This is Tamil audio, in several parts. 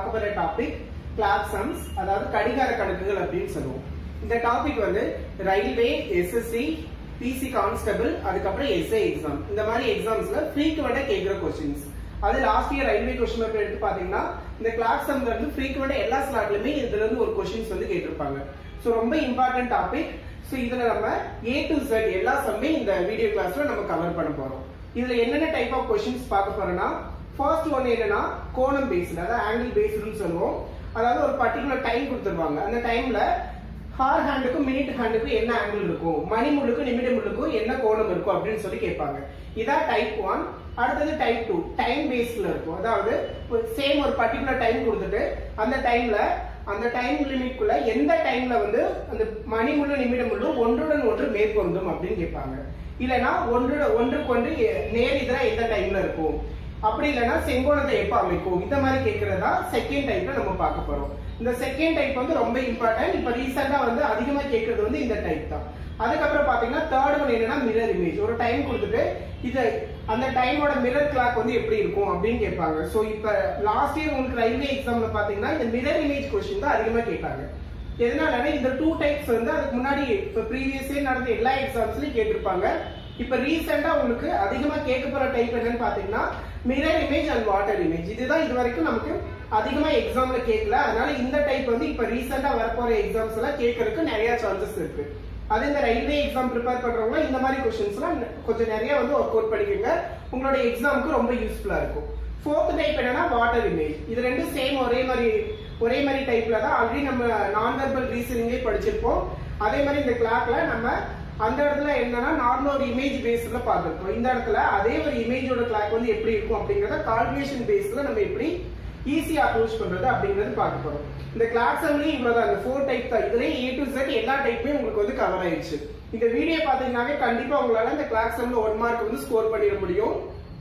பார்க்க போற டாபிக் கிளாஸ் சம்ஸ் அதாவது கடிகார கணக்குகள் அப்படின்னு சொல்லுவோம் இந்த டாபிக் வந்து ரயில்வே எஸ்எஸ்சி பிசி கான்ஸ்டபிள் அதுக்கப்புறம் எஸ்ஐ எக்ஸாம் இந்த மாதிரி எக்ஸாம்ஸ்ல ஃப்ரீக்வெண்டா கேட்கிற கொஸ்டின்ஸ் அது last year railway question paper எடுத்து பாத்தீங்கன்னா இந்த கிளாஸ் சம்ல இருந்து ஃப்ரீக்வெண்டா எல்லா ஸ்லாட்லயுமே இதுல இருந்து ஒரு கொஸ்டின்ஸ் வந்து கேட்டிருப்பாங்க சோ ரொம்ப இம்பார்ட்டன்ட் டாபிக் சோ இதுல நம்ம ஏ டு Z எல்லா சம்மே இந்த வீடியோ கிளாஸ்ல நம்ம கவர் பண்ண போறோம் இதுல என்னென்ன டைப் ஆஃப் கொஸ்டின்ஸ் பார்க்க போறோம்னா ஃபர்ஸ்ட் ஒன் என்னன்னா கோணம் பேஸ்டு அதாவது ஆங்கிள் பேஸ்டுன்னு சொல்லுவோம் அதாவது ஒரு பர்டிகுலர் டைம் கொடுத்துருவாங்க அந்த டைம்ல ஹார் ஹேண்டுக்கும் மினிட் ஹேண்டுக்கும் என்ன ஆங்கிள் இருக்கும் மணி முள்ளுக்கும் நிமிட முள்ளுக்கும் என்ன கோணம் இருக்கும் அப்படின்னு சொல்லி கேட்பாங்க இதான் டைப் ஒன் அடுத்தது டைப் டூ டைம் பேஸ்ட்ல இருக்கும் அதாவது சேம் ஒரு பர்டிகுலர் டைம் கொடுத்துட்டு அந்த டைம்ல அந்த டைம் லிமிட்குள்ள எந்த டைம்ல வந்து அந்த மணி முள்ளு நிமிட முள்ளு ஒன்றுடன் ஒன்று மேற்கொண்டும் அப்படின்னு கேட்பாங்க இல்லனா ஒன்று ஒன்றுக்கு ஒன்று நேர் இதெல்லாம் எந்த டைம்ல இருக்கும் அப்படி இல்லைன்னா செங்கோணத்தை எப்ப அமைக்கும் இந்த மாதிரி கேட்கறதா செகண்ட் டைப்ல நம்ம பார்க்க போறோம் இந்த செகண்ட் டைப் வந்து ரொம்ப இம்பார்ட்டன்ட் இப்ப ரீசெண்டா வந்து அதிகமா கேட்கறது வந்து இந்த டைப் தான் அதுக்கப்புறம் பாத்தீங்கன்னா தேர்ட் ஒன் என்னன்னா மிரர் இமேஜ் ஒரு டைம் கொடுத்துட்டு இது அந்த டைமோட மிரர் கிளாக் வந்து எப்படி இருக்கும் அப்படின்னு கேட்பாங்க சோ இப்ப லாஸ்ட் இயர் உங்களுக்கு ரயில்வே எக்ஸாம்ல பாத்தீங்கன்னா இந்த மிரர் இமேஜ் கொஸ்டின் தான் அதிகமா கேட்டாங்க எதனாலனா இந்த டூ டைப்ஸ் வந்து அதுக்கு முன்னாடி இப்ப ப்ரீவியஸ் இயர் நடந்த எல்லா எக்ஸாம்ஸ்லயும் கேட்டிருப்பாங்க இப்ப ரீசெண்டா உங்களுக்கு அதிகமா கேட்க போற டைப் என்னன்னு பாத்தீங்கன்னா mirror image and water image இதுதான் இது வரைக்கும் நமக்கு அதிகமா எக்ஸாம்ல கேட்கல அதனால இந்த டைப் வந்து இப்ப ரீசெண்டா வரப்போற எக்ஸாம்ஸ் எல்லாம் கேட்கறதுக்கு நிறைய சான்சஸ் இருக்கு அது இந்த ரயில்வே எக்ஸாம் ப்ரிப்பேர் பண்றவங்க இந்த மாதிரி கொஸ்டின்ஸ் எல்லாம் கொஞ்சம் நிறைய வந்து ஒர்க் அவுட் பண்ணிக்கோங்க உங்களோட எக்ஸாமுக்கு ரொம்ப யூஸ்ஃபுல்லா இருக்கும் ஃபோர்த் டைப் என்னன்னா வாட்டர் இமேஜ் இது ரெண்டும் சேம் ஒரே மாதிரி ஒரே மாதிரி டைப்ல தான் ஆல்ரெடி நம்ம நான் வெர்பல் ரீசனிங்கே படிச்சிருப்போம் அதே மாதிரி இந்த கிளாக்ல நம்ம அந்த இடத்துல என்னன்னா நார்மல் ஒரு இமேஜ் பேஸ்ல பார்த்திருக்கோம் இந்த இடத்துல அதே ஒரு இமேஜோட கிளாக் வந்து எப்படி இருக்கும் அப்படிங்கறத கால்குலேஷன் பேஸ்ல நம்ம எப்படி ஈஸியா அப்ரோச் பண்றது அப்படிங்கறது பார்க்க போறோம் இந்த கிளாஸ் சம்லயும் இவ்வளவுதான் இந்த ஃபோர் டைப் தான் இதுலயே ஏ டு செட் எல்லா டைப்புமே உங்களுக்கு வந்து கவர் ஆயிடுச்சு இந்த வீடியோ பாத்தீங்கன்னாவே கண்டிப்பா உங்களால இந்த கிளாஸ் சம்ல ஒன் மார்க் வந்து ஸ்கோர் பண்ணிட முடியும்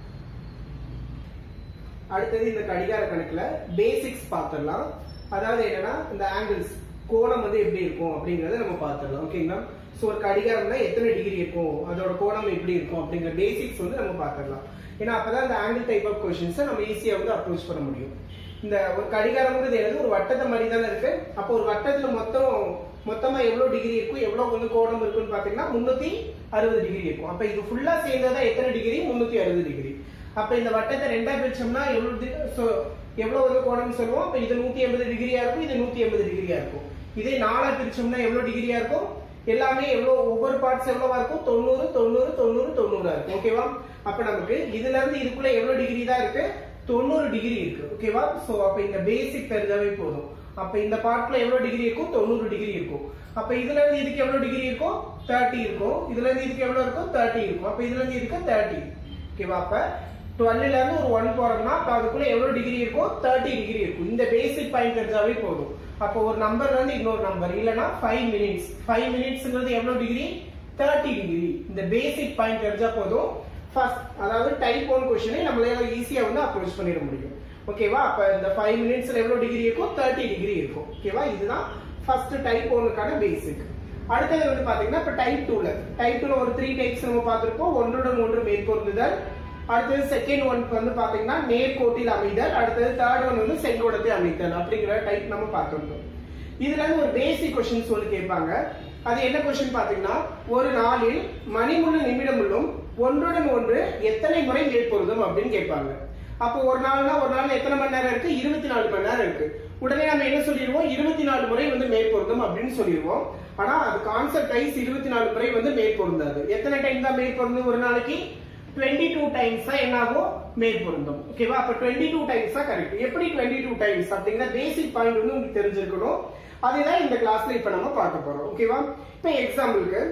அடுத்தது இந்த கடிகார கணக்குல பேசிக்ஸ் பார்த்துடலாம் அதாவது என்னன்னா இந்த ஆங்கிள்ஸ் கோணம் வந்து எப்படி இருக்கும் அப்படிங்கறத நம்ம பார்த்துடலாம் ஓகேங்களா ஸோ ஒரு கடிகாரம்ல எத்தனை டிகிரி இருக்கும் அதோட கோணம் எப்படி இருக்கும் அப்படிங்கிற பேசிக்ஸ் வந்து நம்ம பார்த்துடலாம் ஏன்னா அப்பதான் இந்த ஆங்கிள் டைப் ஆஃப் கொஸ்டின்ஸை நம்ம ஈஸியா வந்து அப்ரோச் பண்ண முடியும் இந்த ஒரு கடிகாரம்ங்கிறது என்னது ஒரு வட்டத்தை மாதிரி தானே இருக்கு அப்போ ஒரு வட்டத்துல மொத்தம் மொத்தமா எவ்வளவு டிகிரி இருக்கும் எவ்வளவு வந்து கோணம் இருக்குன்னு பாத்தீங்கன்னா முன்னூத்தி அறுபது டிகிரி இருக்கும் அப்ப இது ஃபுல்லா சேர்ந்ததா எத்தனை டிகிரி முன்னூத்தி அறுபது டிகிரி அப்ப இந்த வட்டத்தை ரெண்டா பிரிச்சோம்னா எவ்வளவு எவ்வளவு வந்து கோணம்னு சொல்லுவோம் அப்ப இது நூத்தி எண்பது டிகிரியா இருக்கும் இது நூத்தி எண்பது டிகிரியா இருக்கும் இதே நாலா பிரிச்சோம்னா எவ்வளவு டிகிரியா இருக்கும் எல்லாமே எவ்வளவு ஒவ்வொரு பார்ட்ஸ் எவ்வளவா இருக்கும் தொண்ணூறு தொண்ணூறு தொண்ணூறு தொண்ணூறா இருக்கும் ஓகேவா அப்ப நமக்கு இதுல இருந்து இதுக்குள்ள எவ்வளவு டிகிரி தான் இருக்கு தொண்ணூறு டிகிரி இருக்கு ஓகேவா சோ அப்ப இந்த பேசிக் தெரிஞ்சாவே போதும் அப்ப இந்த பார்ட்ல எவ்வளவு டிகிரி இருக்கும் தொண்ணூறு டிகிரி இருக்கும் அப்ப இதுல இருந்து இதுக்கு எவ்வளவு டிகிரி இருக்கும் தேர்ட்டி இருக்கும் இதுல இருந்து இதுக்கு எவ்வளவு இருக்கும் தேர்ட்டி இருக்கும் அப்ப இதுல இருந்து இதுக்கு தேர்ட்டி ஓகேவா அப்ப டுவெல்ல இருந்து ஒரு ஒன் போறோம்னா அப்ப அதுக்குள்ள எவ்வளவு டிகிரி இருக்கும் தேர்ட்டி டிகிரி இருக்கும் இந்த பேசிக் பாயிண்ட் தெரிஞ்சாவே போதும் அப்போ ஒரு நம்பர்ல இருந்து இன்னொரு நம்பர் இல்லனா ஃபைவ் மினிட்ஸ் ஃபைவ் மினிட்ஸ்ங்கிறது எவ்வளவு டிகிரி தேர்ட்டி டிகிரி இந்த பேசிக் பாயிண்ட் தெரிஞ்சா போதும் ஃபர்ஸ்ட் அதாவது டைப் ஒன் கொஸ்டினை நம்மளால ஈஸியா வந்து அப்ரோச் பண்ணிட முடியும் ஓகேவா அப்ப இந்த ஃபைவ் மினிட்ஸ்ல எவ்வளவு டிகிரி இருக்கும் தேர்ட்டி டிகிரி இருக்கும் ஓகேவா இதுதான் ஃபர்ஸ்ட் டைப் ஒனுக்கான பேசிக் அடுத்தது வந்து பாத்தீங்கன்னா இப்ப டைப் டூல டைப் டூல ஒரு த்ரீ டைப்ஸ் நம்ம பார்த்திருப்போம் ஒன்றுடன் ஒன்று மேற்கொள்ளுதல் அடுத்தது செகண்ட் ஒன் வந்து பாத்தீங்கன்னா நேர்கோட்டில் அமைதல் அடுத்தது தேர்ட் ஒன் வந்து செங்கோடத்தை அமைத்தல் அப்படிங்கிற டைப் நம்ம பார்த்திருந்தோம் இதுல இருந்து ஒரு பேசிக் கொஸ்டின்ஸ் ஒன்று கேட்பாங்க அது என்ன கொஸ்டின் பாத்தீங்கன்னா ஒரு நாளில் மணிமுள்ளு நிமிடமுள்ளும் ஒன்றுடன் ஒன்று எத்தனை முறை மேற்பொருந்தும் அப்படின்னு கேட்பாங்க அப்போ ஒரு நாள்னா ஒரு நாள் எத்தனை மணி நேரம் இருக்கு இருபத்தி நாலு மணி நேரம் இருக்கு உடனே நம்ம என்ன சொல்லிடுவோம் இருபத்தி நாலு முறை வந்து மேற்பொருந்தும் அப்படின்னு சொல்லிடுவோம் ஆனா அது கான்செப்ட் வைஸ் இருபத்தி நாலு முறை வந்து மேற்பொருந்தாது எத்தனை டைம் தான் மேற்பொருந்தும் ஒரு நாளைக்கு டுவெண்ட்டி டூ டைம்ஸ் தான் என்ன ஆகும் மேற்பொருந்தும் ஓகேவா அப்ப டுவெண்ட்டி டூ டைம்ஸ் தான் கரெக்ட் எப்படி டுவெண்ட்டி டூ டைம்ஸ் அப்படிங்கிற பேசிக் பாயிண்ட் வந்து உங்களுக்கு தெரிஞ்சிருக்கணும் அதுதான் இந்த கிளாஸ்ல இப்ப நம்ம பார்க்க போறோம் ஓகேவா இப்ப எக்ஸாம்பிளுக்கு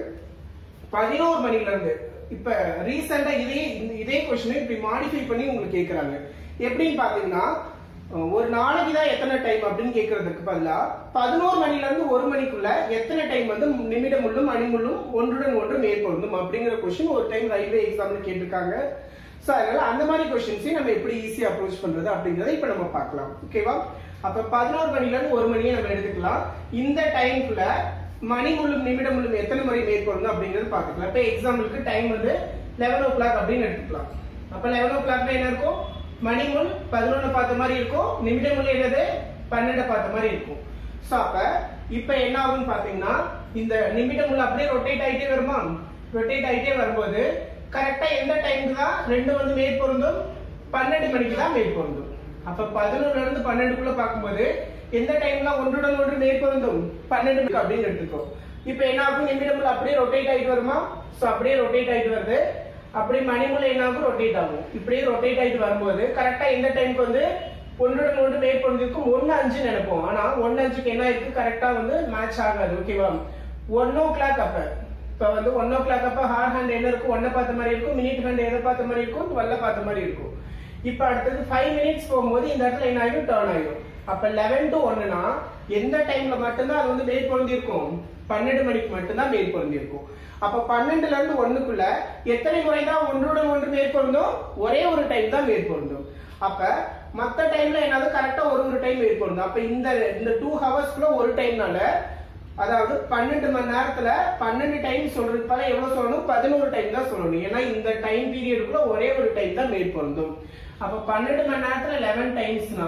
பதினோரு மணில இருந்து இப்ப ரீசெண்டா இதே இதே கொஸ்டினை இப்படி மாடிஃபை பண்ணி உங்களுக்கு கேக்குறாங்க எப்படின்னு பாத்தீங்கன்னா ஒரு நாளைக்கு தான் எத்தனை டைம் அப்படின்னு கேட்கறதுக்கு பதிலா பதினோரு மணில இருந்து ஒரு மணிக்குள்ள எத்தனை டைம் வந்து நிமிடம் முள்ளும் மணிமுள்ளும் ஒன்றுடன் ஒன்று மேற்கொள்ளும் அப்படிங்கிற கொஸ்டின் ஒரு டைம் ரயில்வே எக்ஸாம்ல கேட்டிருக்காங்க சோ அதனால அந்த மாதிரி கொஸ்டின்ஸையும் நம்ம எப்படி ஈஸியா அப்ரோச் பண்றது அப்படிங்கறத இப்ப நம்ம பார்க்கலாம் ஓகேவா அப்ப பதினோரு மணில இருந்து ஒரு மணியை நம்ம எடுத்துக்கலாம் இந்த டைம்குள்ள மணி முள்ளும் நிமிடம் முள்ளும் எத்தனை முறை மேற்கொள்ளும் அப்படிங்கறது பாத்துக்கலாம் இப்ப எக்ஸாம்பிளுக்கு டைம் வந்து லெவன் ஓ கிளாக் அப்படின்னு எடுத்துக்கலாம் அப்ப லெவன் ஓ கிளாக்ல என்ன இருக்கும் மணிமுள் பதினொன்னு பார்த்த மாதிரி இருக்கும் நிமிடமுள் என்னது பன்னெண்டு பார்த்த மாதிரி இருக்கும் சோ அப்ப இப்ப என்ன ஆகும்னு பாத்தீங்கன்னா இந்த நிமிடமுள் அப்படியே ரொட்டேட் ஆயிட்டே வருமா ரொட்டேட் ஆயிட்டே வரும்போது கரெக்டா எந்த டைமுக்கு தான் ரெண்டு வந்து மேற்பொருந்தும் பன்னெண்டு மணிக்கு தான் மேற்பொருந்தும் அப்ப பதினொன்னுல இருந்து பன்னெண்டுக்குள்ள பார்க்கும்போது எந்த டைம்ல ஒன்றுடன் ஒன்று மேற்பொருந்தும் பன்னெண்டு மணிக்கு அப்படின்னு எடுத்துக்கோ இப்ப என்ன ஆகும் நிமிடமுள் அப்படியே ரொட்டேட் ஆயிட்டு வருமா சோ அப்படியே ரொட்டேட் ஆயிட்டு வருது அப்படியே மணிமுறை என்ன ஆகும் ரொட்டேட் ஆகும் இப்படியே ரொட்டேட் ஆயிட்டு வரும்போது கரெக்டா எந்த டைம்க்கு வந்து ஒன்றுடன் ஒன்று மேற்பொழுதுக்கும் ஒன்னு அஞ்சு நினைப்போம் ஆனா ஒன்னு அஞ்சுக்கு என்ன இருக்கு கரெக்டா வந்து மேட்ச் ஆகாது ஓகேவா ஒன் ஓ கிளாக் அப்ப இப்ப வந்து ஒன் ஓ கிளாக் அப்ப ஹார் ஹேண்ட் என்ன இருக்கும் ஒன்ன பார்த்த மாதிரி இருக்கும் மினிட் ஹேண்ட் எதை பார்த்த மாதிரி இருக்கும் டுவெல்ல பார்த்த மாதிரி இருக்கும் இப்ப அடுத்தது ஃபைவ் மினிட்ஸ் போகும்போது இந்த இடத்துல என்ன ஆகும் டேர்ன் ஆயிடும் அப்ப லெவன் டு ஒன்னுனா எந்த டைம்ல மட்டும்தான் அது வந்து மேற்பொழுந்தி இருக்கும் பன்னெண்டு மணிக்கு மட்டும்தான் மேற்பொழுந்தி இருக்கும் அப்ப பன்னெண்டுல இருந்து ஒண்ணுக்குள்ள எத்தனை முறை தான் ஒன்றுடன் ஒன்று மேற்பொருந்தும் ஒரே ஒரு டைம் தான் மேற்பொருந்தும் அப்ப மத்த டைம்ல என்னது கரெக்டா ஒரு ஒரு டைம் மேற்பொருந்தும் அப்ப இந்த இந்த டூ ஹவர்ஸ்க்குள்ள ஒரு டைம்னால அதாவது பன்னெண்டு மணி நேரத்துல பன்னெண்டு டைம் சொல்றதுக்கு பதிலா எவ்வளவு சொல்லணும் பதினோரு டைம் தான் சொல்லணும் ஏன்னா இந்த டைம் பீரியடுக்குள்ள ஒரே ஒரு டைம் தான் மேற்பொருந்தும் அப்ப பன்னெண்டு மணி நேரத்துல லெவன் டைம்ஸ்னா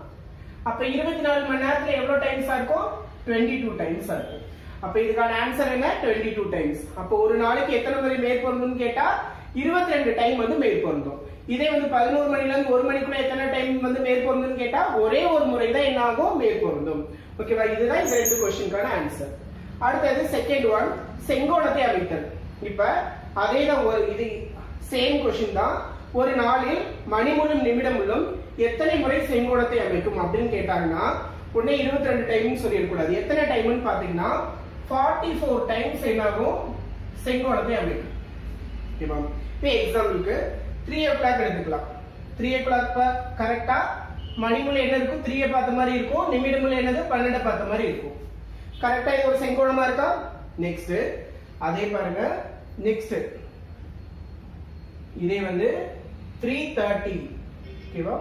அப்ப இருபத்தி நாலு மணி நேரத்துல எவ்வளவு டைம்ஸா இருக்கும் டுவெண்ட்டி டூ டைம்ஸா இருக்கும் அப்ப இதுக்கான ஆன்சர் என்ன டுவெண்ட்டி டூ டைம்ஸ் அப்ப ஒரு நாளைக்கு எத்தனை முறை மேற்பொருந்தும் கேட்டா இருபத்தி ரெண்டு டைம் வந்து மேற்பொருந்தும் இதே வந்து பதினோரு மணில இருந்து ஒரு மணிக்குள்ள எத்தனை டைம் வந்து மேற்பொருந்தும் கேட்டா ஒரே ஒரு முறை தான் என்ன ஆகும் மேற்பொருந்தும் ஓகேவா இதுதான் இந்த ரெண்டு கொஸ்டினுக்கான ஆன்சர் அடுத்தது செகண்ட் ஒன் செங்கோணத்தை அமைத்தல் இப்ப அதே தான் ஒரு இது சேம் கொஸ்டின் தான் ஒரு நாளில் மணிமுழும் நிமிடமுள்ளும் எத்தனை முறை செங்கோணத்தை அமைக்கும் அப்படின்னு கேட்டாங்கன்னா உடனே இருபத்தி ரெண்டு டைம்னு சொல்லிடக்கூடாது எத்தனை டைம்னு பாத்தீங்கன்னா ஃபார்ட்டி ஃபோர் டைம்ஸ் என்னாகும் செங்கோணத்தை அமைக்கும் ஓகேவா இப்போ எக்ஸாம்பிளுக்கு த்ரீ ஓ கிளாக் எடுத்துக்கலாம் த்ரீ ஓ கிளாக் கரெக்டா மணிமுள்ள என்ன இருக்கும் த்ரீயை பார்த்த மாதிரி இருக்கும் நிமிடமுள்ள என்னது பன்னெண்டை பார்த்த மாதிரி இருக்கும் கரெக்டா இது ஒரு செங்கோணமா இருக்கா நெக்ஸ்ட் அதே பாருங்க நெக்ஸ்ட் இதே வந்து த்ரீ தேர்ட்டி ஓகேவா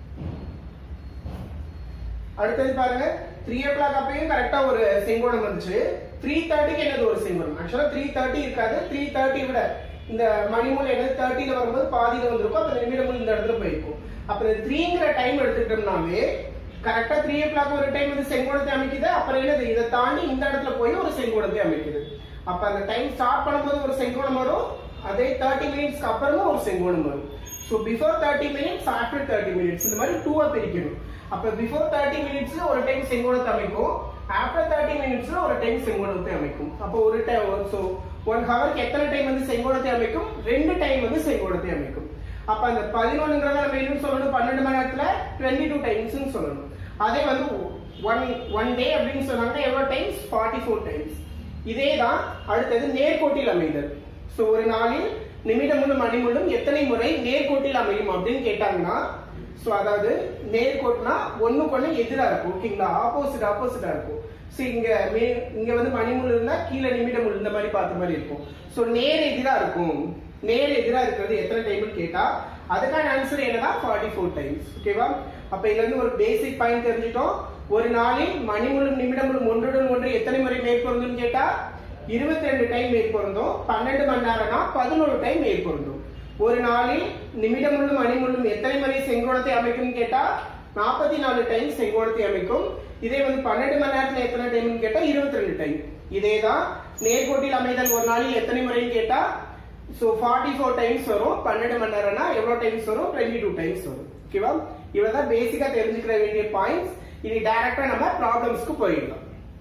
அடுத்தது பாருங்க த்ரீ ஓ கிளாக் அப்பயும் கரெக்டா ஒரு செங்கோணம் வந்துச்சு த்ரீ தேர்ட்டிக்கு என்னது ஒரு செங்கோணம் ஆக்சுவலா த்ரீ தேர்ட்டி இருக்காது த்ரீ தேர்ட்டி விட இந்த மணிமூல் என்னது தேர்ட்டில வரும்போது பாதியில வந்திருக்கும் அப்ப நிமிடமுள் இந்த இடத்துல போயிருக்கும் அப்ப இந்த த்ரீங்கிற டைம் எடுத்துக்கிட்டோம்னாவே கரெக்டா த்ரீ ஓ கிளாக் ஒரு டைம் வந்து செங்கோணத்தை அமைக்குது அப்புறம் என்னது இதை தாண்டி இந்த இடத்துல போய் ஒரு செங்கோணத்தை அமைக்குது அப்ப அந்த டைம் ஸ்டார்ட் பண்ணும்போது ஒரு செங்கோணம் வரும் அதே தேர்ட்டி மினிட்ஸ்க்கு அப்புறமும் ஒரு செங்கோணம் வரும் so before thirty minutes after thirty minutes இந்த மாதிரி டூவா பிரிக்கணும் அப்ப பிஃபோர் தேர்ட்டி மினிட்ஸ்ல ஒரு டைம் செங்கோணத்தை அமைக்கும் ஆஃப்டர் தேர்ட்டி மினிட்ஸ்ல ஒரு டைம் செங்கோணத்தை அமைக்கும் அப்போ ஒரு டைம் ஸோ ஒன் ஹவருக்கு எத்தனை டைம் வந்து செங்கோணத்தை அமைக்கும் ரெண்டு டைம் வந்து செங்கோணத்தை அமைக்கும் அப்ப அந்த பதினொன்னுங்கிறத நம்ம என்ன சொல்லணும் பன்னெண்டு மணி நேரத்துல டுவெண்ட்டி டூ டைம்ஸ் சொல்லணும் அதே வந்து ஒன் ஒன் டே அப்படின்னு சொன்னாங்கன்னா எவ்வளவு டைம்ஸ் ஃபார்ட்டி ஃபோர் டைம்ஸ் இதே தான் அடுத்தது நேர்கோட்டில் அமைதல் ஸோ ஒரு நாளில் நிமிடமுள்ளும் மணிமுள்ளும் எத்தனை முறை நேர்கோட்டில் அமையும் அப்படின்னு கேட்டாங்கன்னா ஸோ அதாவது நேர்கோட்டுனா ஒண்ணுக்கு ஒண்ணு எதிரா இருக்கும் ஓகேங்களா ஆப்போசிட் ஆப்போசிட்டா இருக்கும் ஸோ இங்க மே இங்க வந்து மணிமுள் இருந்தா கீழே நிமிடமுள் இந்த மாதிரி பார்த்த மாதிரி இருக்கும் ஸோ நேர் எதிரா இருக்கும் நேர் எதிரா இருக்கிறது எத்தனை டைம்னு கேட்டா அதுக்கான ஆன்சர் என்னன்னா ஃபார்ட்டி ஃபோர் டைம்ஸ் ஓகேவா அப்ப இதுல இருந்து ஒரு பேசிக் பாயிண்ட் தெரிஞ்சிட்டோம் ஒரு நாளில் மணிமுள்ளும் நிமிடமுள்ளும் ஒன்றுடன் ஒன்று எத்தனை முறை மேற்கொள்ளும் கேட்டா இருபத்தி ரெண்டு டைம் மேற்கொள்ளும் பன்னெண்டு மணி நேரம்னா பதினோரு டைம் மேற்கொள்ளும் ஒரு நாளில் நிமிடமுள்ளும் மணிமுள்ளும் எத்தனை முறை செங்கோணத்தை அமைக்கும் கேட்டா நாற்பத்தி நாலு டைம் செங்கோணத்தை அமைக்கும் இதே வந்து பன்னெண்டு மணி நேரத்துல எத்தனை டைம்னு கேட்டா இருபத்தி ரெண்டு டைம் இதே தான் நேர்கோட்டில் அமைதல் ஒரு நாளில் எத்தனை முறைன்னு கேட்டா சோ ஃபார்ட்டி ஃபோர் டைம்ஸ் வரும் பன்னெண்டு மணி நேரம்னா எவ்வளவு டைம்ஸ் வரும் டுவெண்ட்டி டூ டைம்ஸ் வரும் ஓகேவா இவ்வளவுதான் பேசிக்கா தெரிஞ்சுக்கிற வேண்டிய பாயிண்ட்ஸ் இனி டைரக்டா நம்ம ப்ராப்ளம்ஸ்க்கு போயிடலாம்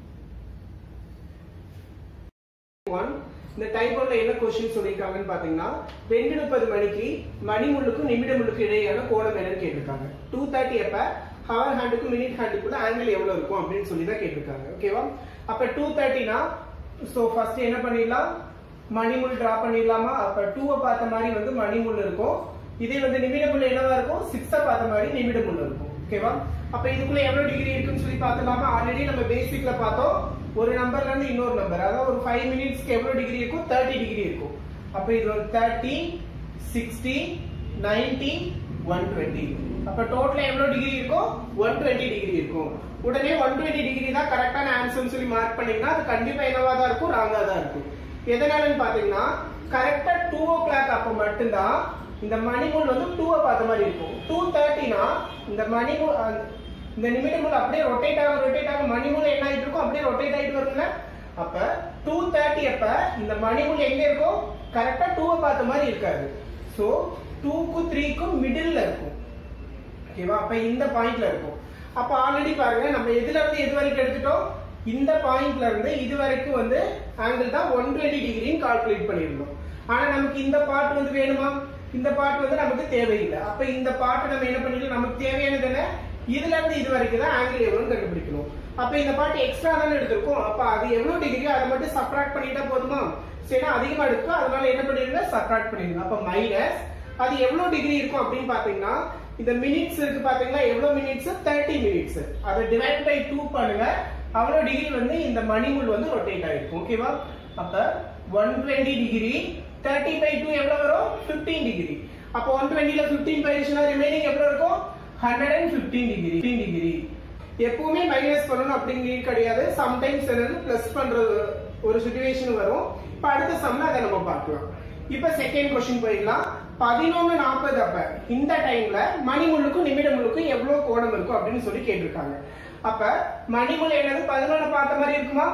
ஒன் இந்த டைப்போல என்ன கொஸ்டின் சொல்லியிருக்காங்கன்னு பாத்தீங்கன்னா ரெண்டு முப்பது மணிக்கு மணிமுள்ளுக்கும் நிமிடமுள்ளுக்கும் இடையான கோணம் என்னன்னு கேட்டிருக்காங்க டூ தேர்ட்டி அப்ப ஹவர் ஹேண்டுக்கும் மினிட் ஹேண்டுக்குள்ள ஆங்கிள் எவ்வளவு இருக்கும் அப்படின்னு சொல்லி தான் கேட்டிருக்காங்க ஓகேவா அப்ப டூ தேர்ட்டினா ஸோ ஃபர்ஸ்ட் என்ன பண்ணிடலாம் மணிமுள் டிரா பண்ணிடலாமா அப்ப டூவை பார்த்த மாதிரி வந்து மணிமுள் இருக்கும் இதே வந்து நிமிடமுள்ள என்னவா இருக்கும் சிக்ஸ பார்த்த மாதிரி நிமிடமுள்ள இருக்கும் ஓகேவா அப்ப இதுக்குள்ள எவ்வளவு டிகிரி இருக்குன்னு சொல்லி பார்த்துலாமா ஆல்ரெடி நம்ம பேசிக்ல பார்த்தோம் ஒரு நம்பர்ல இருந்து இன்னொரு நம்பர் அதாவது ஒரு ஃபைவ் மினிட்ஸ்க்கு எவ்வளவு டிகிரி இருக்கும் தேர்ட்டி டிகிரி இருக்கும் அப்ப இது ஒரு thirty sixty ninety one twenty அப்ப டோட்டலா எவ்வளவு டிகிரி இருக்கும் ஒன் டுவெண்ட்டி டிகிரி இருக்கும் உடனே ஒன் டுவெண்ட்டி டிகிரி தான் கரெக்டான ஆன்சர் சொல்லி மார்க் பண்ணீங்கன்னா அது கண்டிப்பா என்னவா தான் இருக்கும் ராங்கா தான் இருக்கும் எதனாலன்னு பாத்தீங்கன்னா கரெக்டா டூ ஓ கிளாக் அப்ப மட்டும்தான் இந்த மணிமுள் வந்து டூவை பார்த்த மாதிரி இருக்கும் டூ தேர்ட்டினா இந்த மணிமுள் அந்த- இந்த நிமிடமுள் அப்படியே ரொட்டேட் ஆக ரொட்டேட் ஆக மணிமுள் என்ன ஆயிட்டு இருக்கும் அப்படியே ரொட்டேட் ஆயிட்டு வரும்ல அப்ப டூ தேர்ட்டி அப்ப இந்த மணிமுள் எங்க இருக்கும் கரெக்டா டூவை பார்த்த மாதிரி இருக்காது சோ டூக்கும் த்ரீக்கும் மிடில்ல இருக்கும் ஓகேவா அப்ப இந்த பாயிண்ட்ல இருக்கும் அப்ப ஆல்ரெடி பாருங்க நம்ம எதுல இருந்து எது வரைக்கும் எடுத்துட்டோம் இந்த பாயிண்ட்ல இருந்து இது வரைக்கும் வந்து ஆங்கிள் தான் ஒன் டுவெண்ட்டி டிகிரின்னு கால்குலேட் பண்ணியிருந்தோம் ஆனா நமக்கு இந்த பார்ட் வந்து வேணுமா இந்த பார்ட் வந்து நமக்கு தேவையில்லை அப்ப இந்த பார்ட் நம்ம என்ன பண்ணிக்கலாம் நமக்கு தேவையானது என்ன இதுல இருந்து இது வரைக்கும் தான் ஆங்கிள் எவ்வளவு கண்டுபிடிக்கணும் அப்ப இந்த பார்ட் எக்ஸ்ட்ரா தானே எடுத்திருக்கோம் அப்ப அது எவ்வளவு டிகிரியோ அதை மட்டும் சப்ராக்ட் பண்ணிட்டா போதுமா சரி அதிகமா எடுக்கும் அதனால என்ன பண்ணிருங்க சப்ராக்ட் பண்ணிருங்க அப்ப மைனஸ் அது எவ்வளவு டிகிரி இருக்கும் அப்படின்னு பாத்தீங்கன்னா இந்த மினிட்ஸ் இருக்கு பாத்தீங்களா எவ்வளவு மினிட்ஸ் தேர்ட்டி மினிட்ஸ் அதை டிவைட் பை டூ பண்ணுங்க அவ்வளவு டிகிரி வந்து இந்த மணிமுள் வந்து ரொட்டேட் ஆயிருக்கும் ஓகேவா அப்ப one twenty degree thirty by two எவ்வளவு வரும் பிப்டீன் டிகிரி அப்போ ஒன் டுவெண்ட்டில பிப்டீன் போயிருச்சுன்னா ரிமைனிங் எவ்வளவு இருக்கும் hundred and fifteen degree degree எப்பவுமே மைனஸ் பண்ணணும் அப்படிங்கிறது கிடையாது சம்டைம்ஸ் என்னது பிளஸ் பண்றது ஒரு சுச்சுவேஷன் வரும் இப்ப அடுத்த சம்ல அதை நம்ம பார்க்கலாம் இப்ப செகண்ட் கொஸ்டின் போயிடலாம் பதினொன்னு நாற்பது அப்ப இந்த டைம்ல மணிமுள்ளுக்கும் நிமிடமுள்ளுக்கும் எவ்வளவு கோணம் இருக்கும் அப்படின்னு சொல்லி கேட்டிருக்காங்க அப்ப மணிமுள் என்னது பதினொன்னு பார்த்த மாதிரி இருக்குமா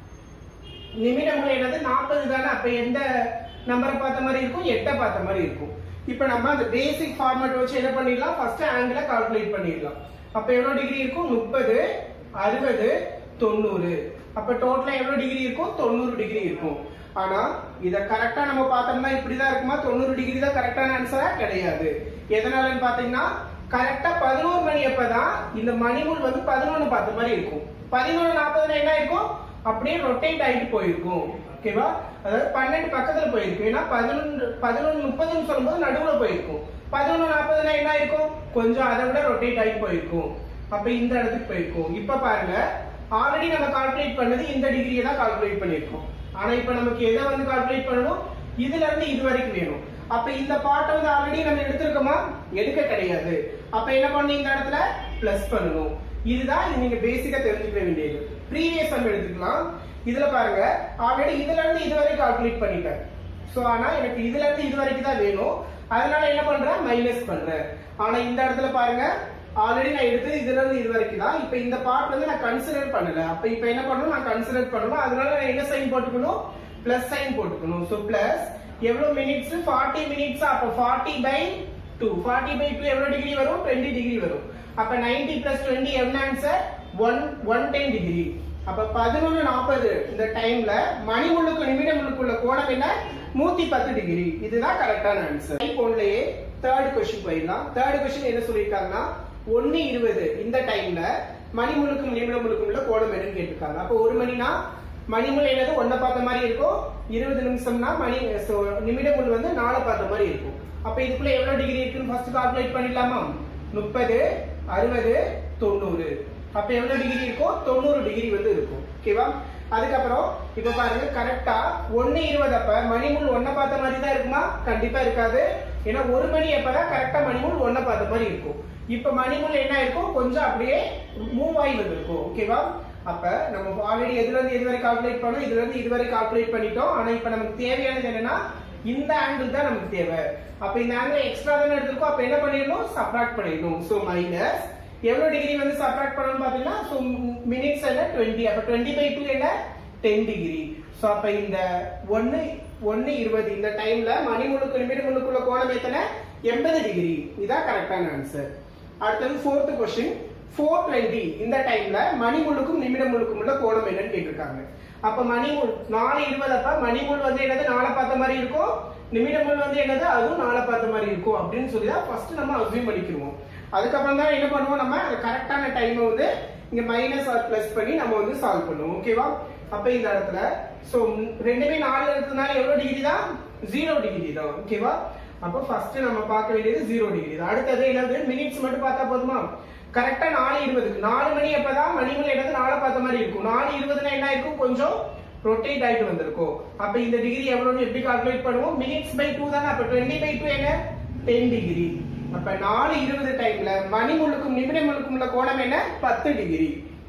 நிமிடமுள் என்னது நாற்பது தானே அப்ப எந்த நம்பரை பார்த்த மாதிரி இருக்கும் எட்டை பார்த்த மாதிரி இருக்கும் இப்ப நம்ம அந்த பேசிக் ஃபார்மேட் வச்சு என்ன பண்ணிடலாம் ஃபர்ஸ்ட் ஆங்கிள கால்குலேட் பண்ணிடலாம் அப்ப எவ்வளவு டிகிரி இருக்கும் முப்பது அறுபது தொண்ணூறு அப்ப டோட்டலா எவ்வளவு டிகிரி இருக்கும் தொண்ணூறு டிகிரி இருக்கும் ஆனா இத கரெக்டா நம்ம பார்த்தோம்னா இப்படிதான் இருக்குமா தொண்ணூறு டிகிரி தான் கரெக்டான ஆன்சரா கிடையாது எதனாலன்னு பாத்தீங்கன்னா கரெக்டா பதினோரு மணி அப்பதான் இந்த மணிமுள் வந்து பதினொன்னு பார்த்த மாதிரி இருக்கும் பதினொன்னு நாற்பதுல என்ன இருக்கும் அப்படியே ரொட்டேட் ஆயிட்டு போயிருக்கும் ஓகேவா அதாவது பன்னெண்டு பக்கத்துல போயிருக்கும் ஏன்னா பதினொன்று பதினொன்று முப்பதுன்னு சொல்லும்போது நடுவுல போயிருக்கும் பதினொன்று நாற்பதுனா என்ன இருக்கும் கொஞ்சம் அதை விட ரொட்டேட் ஆகி போயிருக்கும் அப்ப இந்த இடத்துக்கு போயிருக்கும் இப்ப பாருங்க ஆல்ரெடி நம்ம கால்குலேட் பண்ணது இந்த டிகிரியை தான் கால்குலேட் பண்ணிருக்கோம் ஆனா இப்ப நமக்கு எதை வந்து கால்குலேட் பண்ணணும் இதுல இருந்து இது வரைக்கும் வேணும் அப்ப இந்த பார்ட்டை வந்து ஆல்ரெடி நம்ம எடுத்திருக்கோமா எடுக்க கிடையாது அப்ப என்ன பண்ணணும் இந்த இடத்துல பிளஸ் பண்ணணும் இதுதான் இது நீங்க பேசிக்கா தெரிஞ்சுக்க வேண்டியது ப்ரீவியஸ் சம் எடுத்துக்கலாம் இதுல பாருங்க ஆல்ரெடி இதுல இருந்து இது வரைக்கும் கால்குலேட் பண்ணிட்டேன் சோ ஆனா எனக்கு இதுல இருந்து இது வரைக்கும் தான் வேணும் அதனால என்ன பண்றேன் மைனஸ் பண்றேன் ஆனா இந்த இடத்துல பாருங்க ஆல்ரெடி நான் எடுத்தது இதுல இருந்து இது வரைக்கும் தான் இப்ப இந்த பார்ட் வந்து நான் கன்சிடர் பண்ணல அப்ப இப்ப என்ன பண்ணணும் நான் கன்சிடர் பண்ணணும் அதனால நான் என்ன சைன் போட்டுக்கணும் பிளஸ் சைன் போட்டுக்கணும் சோ பிளஸ் எவ்வளவு மினிட்ஸ் 40 மினிட்ஸ் அப்ப 40 பை 2 40 பை 2 எவ்வளவு டிகிரி வரும் 20 டிகிரி வரும் அப்ப 90 பிளஸ் 20 என்ன ஆன்சர் 1 110 டிகிரி அப்ப 11 40 இந்த டைம்ல மணி முள்ளுக்கு நிமிடம் முள்ளுக்குள்ள கோணம் என்ன 110 டிகிரி இதுதான் கரெக்டான ஆன்சர் போன்லயே தேர்ட் கொஸ்டின் போயிடலாம் தேர்ட் கொஸ்டின் என்ன சொல்லியிருக்காங்கன்னா ஒன்னு இருபது இந்த டைம்ல மணி முழுக்கும் நிமிடம் முழுக்கும் உள்ள கோணம் என்னன்னு கேட்டிருக்காங்க அப்போ ஒரு மணினா மணிமுள் என்னது ஒன்ன பார்த்த மாதிரி இருக்கும் இருபது நிமிஷம்னா மணி so, நிமிடமுள் வந்து நாலு பார்த்த மாதிரி இருக்கும் அப்ப இதுக்குள்ள எவ்வளவு டிகிரி இருக்குன்னு ஃபர்ஸ்ட் கால்குலேட் பண்ணிடலாமா முப்பது அறுபது தொண்ணூறு அப்ப எவ்வளவு டிகிரி இருக்கும் தொண்ணூறு டிகிரி வந்து இருக்கும் ஓகேவா அதுக்கப்புறம் இப்ப பாருங்க கரெக்டா ஒன்னு இருபது அப்ப மணிமுள் ஒன்ன பார்த்த மாதிரி தான் இருக்குமா கண்டிப்பா இருக்காது ஏன்னா ஒரு மணி அப்பதான் கரெக்டா மணிமுள் ஒன்ன பார்த்த மாதிரி இருக்கும் இப்ப மணிமுள் என்ன இருக்கும் கொஞ்சம் அப்படியே மூவ் ஆகி வந்திருக்கும் ஓகேவா அப்ப நம்ம ஆல்ரெடி எதுல இருந்து எது வரை கால்குலேட் பண்ணோம் இதுல இருந்து இது வரை கால்குலேட் பண்ணிட்டோம் ஆனா இப்ப நமக்கு தேவையானது என்னன்னா இந்த ஆங்கிள் தான் நமக்கு தேவை அப்ப இந்த ஆங்கிள் எக்ஸ்ட்ரா தானே எடுத்திருக்கோம் அப்ப என்ன பண்ணிடணும் சப்ராக்ட் பண்ணிடணும் சோ மைனஸ் எவ்வளவு டிகிரி வந்து சப்ராக்ட் பண்ணணும் பாத்தீங்கன்னா சோ மினிட்ஸ் என்ன 20 அப்ப 20 பை 2 என்ன 10 டிகிரி சோ அப்ப இந்த 1 1 20 இந்த டைம்ல மணி முழுக்கு நிமிடம் முழுக்குள்ள கோணம் எத்தனை 80 டிகிரி இதான் கரெக்டான ஆன்சர் அடுத்தது ஃபோர்த் கொஸ்டின் 420 இந்த டைம்ல மணி முழுக்கும் நிமிடம் முழுக்கும் உள்ள கோணம் என்னன்னு கேட்டிருக்காங்க அப்ப மணிமுள் நாலு இருபது அப்ப மணிமுள் வந்து என்னது நாளை பார்த்த மாதிரி இருக்கும் நிமிடமுள் வந்து என்னது அதுவும் நாளை பார்த்த மாதிரி இருக்கும் அப்படின்னு சொல்லி தான் ஃபர்ஸ்ட் நம்ம அசியூம் பண்ணிக்கிறோம் அதுக்கப்புறம் தான் என்ன பண்ணுவோம் நம்ம கரெக்டான டைமை வந்து இங்க மைனஸ் ஆர் பிளஸ் பண்ணி நம்ம வந்து சால்வ் பண்ணுவோம் ஓகேவா அப்ப இந்த இடத்துல சோ ரெண்டுமே நாலு இருக்கிறதுனால எவ்வளவு டிகிரி தான் ஜீரோ டிகிரி தான் ஓகேவா அப்ப ஃபர்ஸ்ட் நம்ம பார்க்க வேண்டியது ஜீரோ டிகிரி தான் அடுத்தது என்னது மினிட்ஸ் மட்டும் பார்த்தா போதுமா கரெக்டா நாலு இருபதுக்கு நாலு மணி அப்பதான் மணிமணி என்னது நாலு பார்த்த மாதிரி இருக்கும் நாலு இருபதுனா என்ன இருக்கும் கொஞ்சம் ரொட்டேட் ஆயிட்டு வந்திருக்கும் அப்ப இந்த டிகிரி எவ்வளவுன்னு எப்படி கால்குலேட் பண்ணுவோம் மினிட்ஸ் பை டூ தானே அப்ப டுவெண்ட்டி பை டூ என்ன டென் டிகிரி அப்ப நாலு இருபது டைம்ல மணி முழுக்கும் நிமிடம் முழுக்கும் உள்ள கோணம் என்ன பத்து டிகிரி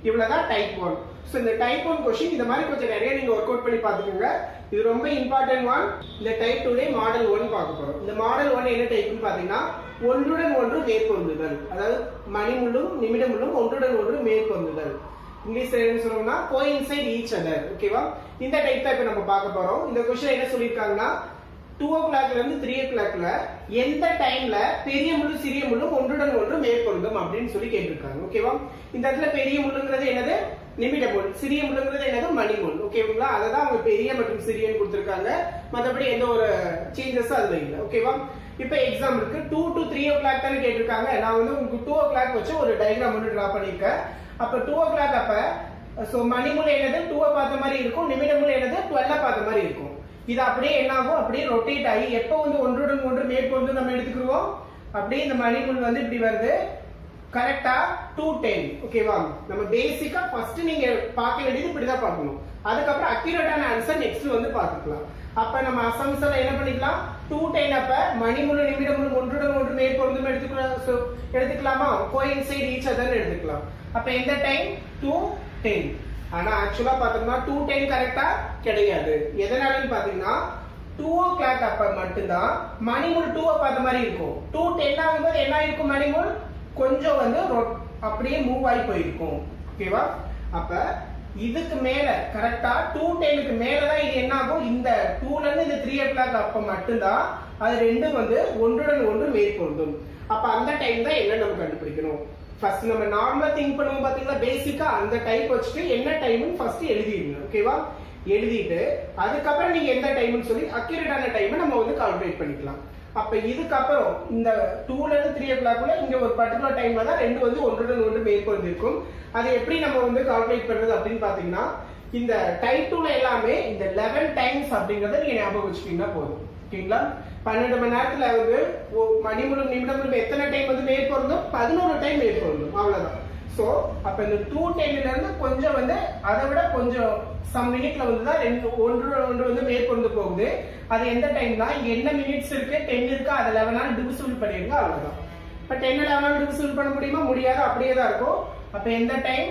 இவ்வளவுதான் டைப் ஒன் ஸோ இந்த டைப் ஒன் கொஸ்டின் இந்த மாதிரி கொஞ்சம் நிறைய நீங்க ஒர்க் அவுட் பண்ணி பார்த்துக்கோங்க இது ரொம்ப இம்பார்ட்டன்ட் ஒன் இந்த டைப் டூலே மாடல் ஒன் பார்க்க போறோம் இந்த மாடல் ஒன் என்ன டைப்னு பாத்தீங்கன்னா ஒன்றுடன் ஒன்று மேற்கொண்டுதல் அதாவது மணிமுள்ளும் நிமிடமுள்ளும் ஒன்றுடன் ஒன்று மேற்கொண்டுதல் இங்கிலீஷ்ல என்ன சொல்றோம்னா கோயின்சைட் ஈச் அதர் ஓகேவா இந்த டைப் தான் இப்ப நம்ம பார்க்க போறோம் இந்த கொஸ்டின் என்ன சொல்லியிருக்காங்கன்னா டூ ஓ கிளாக்ல இருந்து த்ரீ ஓ கிளாக்ல எந்த டைம்ல பெரிய முள்ளு சிறிய முள்ளு ஒன்றுடன் ஒன்று மேற்கொள்ளும் அப்படின்னு சொல்லி கேட்டிருக்காங்க ஓகேவா இந்த இடத்துல பெரிய முள்ளுங்கிறது என்னது நிமிட முள் சிறிய முள்ளுங்கிறது என்னது மணிமுள் ஓகேங்களா அதை தான் அவங்க பெரிய மற்றும் சிறியன்னு கொடுத்திருக்காங்க மற்றபடி எந்த ஒரு சேஞ்சஸும் அதுல இல்லை ஓகேவா இப்போ எக்ஸாம்பிளுக்கு two to three o'clock தானே கேட்டிருக்காங்க நான் வந்து உங்களுக்கு டூ ஓ கிளாக் வச்சு ஒரு டயக்ராம் வந்து டிரா பண்ணியிருக்கேன் அப்ப டூ ஓ கிளாக் அப்ப சோ மணிமுள் என்னது டூவை பார்த்த மாதிரி இருக்கும் நிமிடமுள் என்னது டுவெல்ல பார்த்த மாதிரி இருக்கும் இது அப்படியே என்ன ஆகும் அப்படியே ரொட்டேட் ஆகி எப்போ வந்து ஒன்றுடன் ஒன்று மேற்கொண்டு நம்ம எடுத்துக்கிடுவோம் அப்படியே இந்த மணிமுள் வந்து இப்படி வருது கரெக்டா டூ டென் ஓகேவா நம்ம பேசிக்கா ஃபர்ஸ்ட் நீங்க பார்க்க வேண்டியது இப்படிதான் பார்க்கணும் அதுக்கப்புறம் அக்யூரேட்டான ஆன்சர் நெக்ஸ்ட் வந்து பார்த்துக்கலாம் அப்ப நம்ம அசம்சன்ல என்ன பண்ணிக்கலாம் டூ டென் அப்ப மணிமுழு நிமிடமுழு ஒன்றுடன் ஒன்று மேற்கொண்டு எடுத்துக்கலாம் so எடுத்துக்கலாமா கோயின்சைட் ஈச் அதர் எடுத்துக்கலாம் அப்ப எந்த டைம் டூ டென் ஆனா ஆக்சுவலா பாத்தீங்கன்னா டூ டென் கரெக்டா கிடையாது எதனாலன்னு பாத்தீங்கன்னா டூ ஓ கிளாக் அப்ப மட்டும்தான் மணிமுள் டூவை பார்த்த மாதிரி இருக்கும் டூ டென் ஆகும்போது என்ன இருக்கும் மணிமுள் கொஞ்சம் வந்து ரொ- அப்படியே மூவ் ஆகி போயிருக்கும் ஓகேவா அப்ப இதுக்கு மேல கரெக்டா டூ டென்னுக்கு மேலதான் இது என்ன ஆகும் இந்த டூல இருந்து இந்த த்ரீ ஓ கிளாக் அப்ப மட்டும்தான் அது ரெண்டும் வந்து ஒன்றுடன் ஒன்று மேற்கொள்ளும் அப்ப அந்த டைம் தான் என்ன நம்ம கண்டுபிடிக்கணும் ஃபர்ஸ்ட் நம்ம நார்மலா திங்க் பண்ணுவோம் பாத்தீங்களா பேசிக்கா அந்த டைப் வச்சுட்டு என்ன டைம்னு ஃபர்ஸ்ட் எழுதிடுங்க ஓகேவா எழுதிட்டு அதுக்கப்புறம் நீங்க எந்த டைம்னு சொல்லி அக்யூரேட்டான டைமை நம்ம வந்து கால்குலேட் பண்ணிக்கலாம் அப்ப இதுக்கப்புறம் இந்த டூல இருந்து த்ரீ ஓ கிளாக்ல இங்க ஒரு பர்டிகுலர் டைம்ல தான் ரெண்டு வந்து ஒன்றுடன் ஒன்று மேற்கொண்டு இருக்கும் அது எப்படி நம்ம வந்து கால்குலேட் பண்றது அப்படின்னு பாத்தீங்கன்னா இந்த டைப் டூல எல்லாமே இந்த லெவன் டைம்ஸ் அப்படிங்கறத நீங்க ஞாபகம் வச்சுட்டீங்கன்னா போதும் ஓகேங்களா பன்னெண்டு மணி நேரத்துல வந்து ஒ- மணிமுழும் நிமிடமும் எத்தனை டைம் வந்து மேற்கொள்ளும் பதினோரு டைம் மேற்கொள்ளும் அவ்வளவுதான் சோ அப்ப இந்த டூ டென்ல இருந்து கொஞ்சம் வந்து அதை விட கொஞ்சம் சம் மினிட்ல வந்து தான் ரெண்டு ஒன்று ஒன்று வந்து மேற்கொண்டு போகுது அது எந்த டைம் தான் இங்க என்ன மினிட்ஸ் இருக்கு டென் இருக்கு அதை லெவனால் டிவிசிபிள் பண்ணிருங்க அவ்வளவுதான் இப்ப டென் லெவனால் டிவிசிபிள் பண்ண முடியுமா முடியாது அப்படியே தான் இருக்கும் அப்ப எந்த time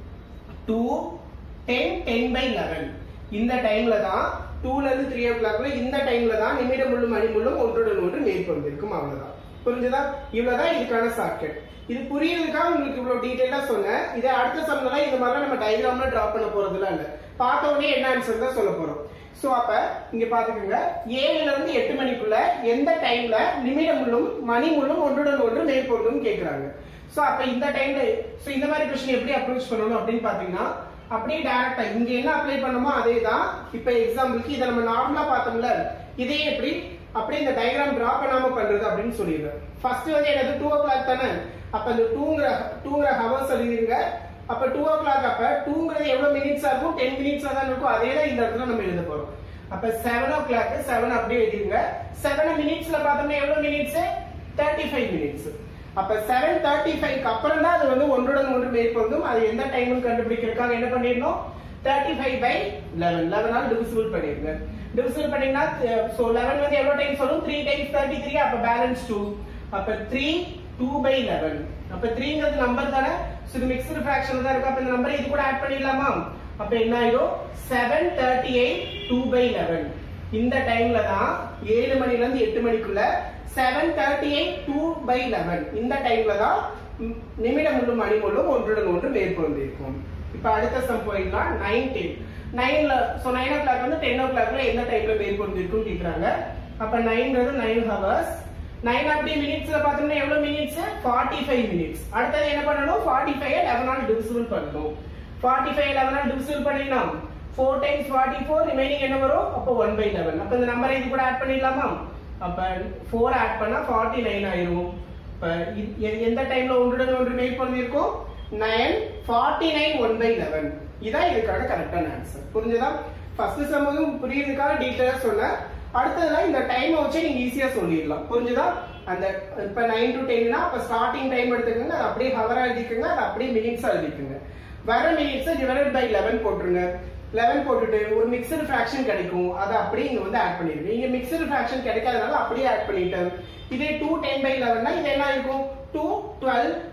two ten ten by eleven இந்த டைம்ல தான் டூல இருந்து த்ரீ ஓ கிளாக்ல இந்த டைம்ல தான் நிமிட முள்ளும் மணி முள்ளும் ஒன்றுடன் ஒன்று மேற்கொண்டிருக்கும் அவ்வளவுதான் புரிஞ்சுதா இவ்வளவுதான் இதுக்கான ஷார்ட்கட் இது புரியுறதுக்காக உங்களுக்கு இவ்வளவு டீடைலா சொன்னேன் இதை அடுத்த சம்லாம் இந்த மாதிரிலாம் நம்ம டயக்ராம்ல டிரா பண்ண போறதுலாம் இல்ல பார்த்த உடனே என்ன ஆன்சர் தான் சொல்ல போறோம் சோ அப்ப இங்க பாத்துக்கோங்க ஏழுல இருந்து எட்டு மணிக்குள்ள எந்த டைம்ல நிமிட முள்ளும் மணி முள்ளும் ஒன்றுடன் ஒன்று மேற்கொள்ளும் கேக்குறாங்க சோ அப்ப இந்த டைம்ல சோ இந்த மாதிரி கொஸ்டின் எப்படி அப்ரோச் பண்ணணும் அப்படின்னு பாத்தீங்கன்னா அப்படியே டைரக்டா இங்க என்ன அப்ளை பண்ணமோ அதே தான் இப்ப எக்ஸாம்பிளுக்கு இதை நம்ம நார்மலா பார்த்தோம்ல இதே எப்படி அப்படியே இந்த டயக்ராம் டிரா பண்ணாம பண்றது அப்படின்னு சொல்லிடுறேன் ஃபர்ஸ்ட் வந்து எனக்கு டூ ஓ கிளாக் தானே அப்ப இந்த டூங்கிற டூங்கிற ஹவர்ஸ் எழுதிருங்க அப்ப டூ ஓ கிளாக் அப்ப டூங்கிறது எவ்வளவு மினிட்ஸா இருக்கும் டென் மினிட்ஸா தான் இருக்கும் அதே தான் இந்த இடத்துல நம்ம எழுத போறோம் அப்ப செவன் ஓ கிளாக் செவன் அப்படியே எழுதிருங்க செவன் மினிட்ஸ்ல பார்த்தோம்னா எவ்வளவு மினிட்ஸ் தேர்ட்டி ஃபைவ் மினிட்ஸ் அப்ப செவன் தேர்ட்டி ஃபைவ் அப்புறம் தான் அது வந்து ஒன்றுடன் ஒன்று மேற்கொள்ளும் அது எந்த டைம்னு கண்டுபிடிக்கிறதுக்காக என்ன பண்ணிடணும் தேர்ட்டி ஃபைவ் பை லெவன் லெவனால் டிவிசிபிள் பண்ணிருங்க டிவிசிபிள் பண்ணீங்கன்னா ஸோ லெவன் வந்து எவ்வளவு டைம் சொல்லும் த்ரீ டைம்ஸ் தேர்ட்டி த்ரீ அப்ப பேலன்ஸ் டூ அப்ப த்ரீ டூ பை லெவன் அப்ப த்ரீங்கிறது நம்பர் தானே ஸோ இது மிக்சடு ஃபிராக்ஷன் தான் இருக்கு அப்ப இந்த நம்பரை இது கூட ஆட் பண்ணிடலாமா அப்ப என்ன ஆயிடும் seven thirty eight two by eleven இந்த டைம்ல தான் ஏழு மணில இருந்து எட்டு மணிக்குள்ள seven thirty eight two by eleven இந்த டைம்ல தான் ம், நிமிடம் முள்ளும் மணி முள்ளும் ஒன்றுடன் ஒன்று மேற்கொண்டிருக்கும் இப்ப அடுத்த சம் போயிடலாம் நைன் டென் நைன்ல ஸோ நைன் ஓ கிளாக் வந்து டென் ஓ கிளாக்ல எந்த டைம்ல மேற்கொண்டிருக்கும் கேக்குறாங்க அப்ப நைன்றது நைன் ஹவர்ஸ் நைன் அப்படி மினிட்ஸ்ல பார்த்தோம்னா எவ்வளவு மினிட்ஸ் ஃபார்ட்டி ஃபைவ் மினிட்ஸ் அடுத்தது என்ன பண்ணணும் ஃபார்ட்டி ஃபைவ் லெவனால் டிவிசிபிள் பண்ணணும் ஃபார்ட்டி ஃபைவ் லெவனால் டிவிசிபிள் பண்ணிடலாம் four times forty four remaining என்ன வரும் அப்போ ஒன் பை லெவன் அப்போ இந்த நம்பரை இது கூட ஆட் பண்ணிடலாமா அப்ப ஃபோர் ஆட் பண்ணா ஃபார்ட்டி நைன் ஆயிரும் இப்ப இது- எ- எந்த டைம்ல ஒன்றுடன் ஒன்று மேற்கொண்டு இருக்கும் nine forty nine one by eleven இதான் இதுக்கான கரெக்டான ஆன்சர் புரிஞ்சதா ஃபர்ஸ்ட் சம்மதும் புரியுறதுக்காக டீட்டெயிலா சொன்னேன் அடுத்ததுல இந்த டைமை வச்சு நீங்க ஈஸியா சொல்லிடலாம் புரிஞ்சுதா அந்த இப்ப நைன் டு டென்னா அப்ப ஸ்டார்டிங் டைம் எடுத்துக்கோங்க அது அப்படியே ஹவரா எழுதிக்கோங்க அது அப்படியே மினிட்ஸா எழுதிக்கோங்க வர மினிட்ஸ் டிவைடட் பை லெவன் போட்டுருங்க லெவன் போட்டுட்டு ஒரு மிக்சர் ஃபிராக்ஷன் கிடைக்கும் அதை அப்படியே இங்க வந்து ஆட் பண்ணிடுங்க இங்க மிக்சர் ஃபிராக்ஷன் கிடைக்காதனால அப்படியே ஆட் பண்ணிட்டேன் இதே டூ டென் பை லெவன்னா இது என்ன இருக்கும் two twelve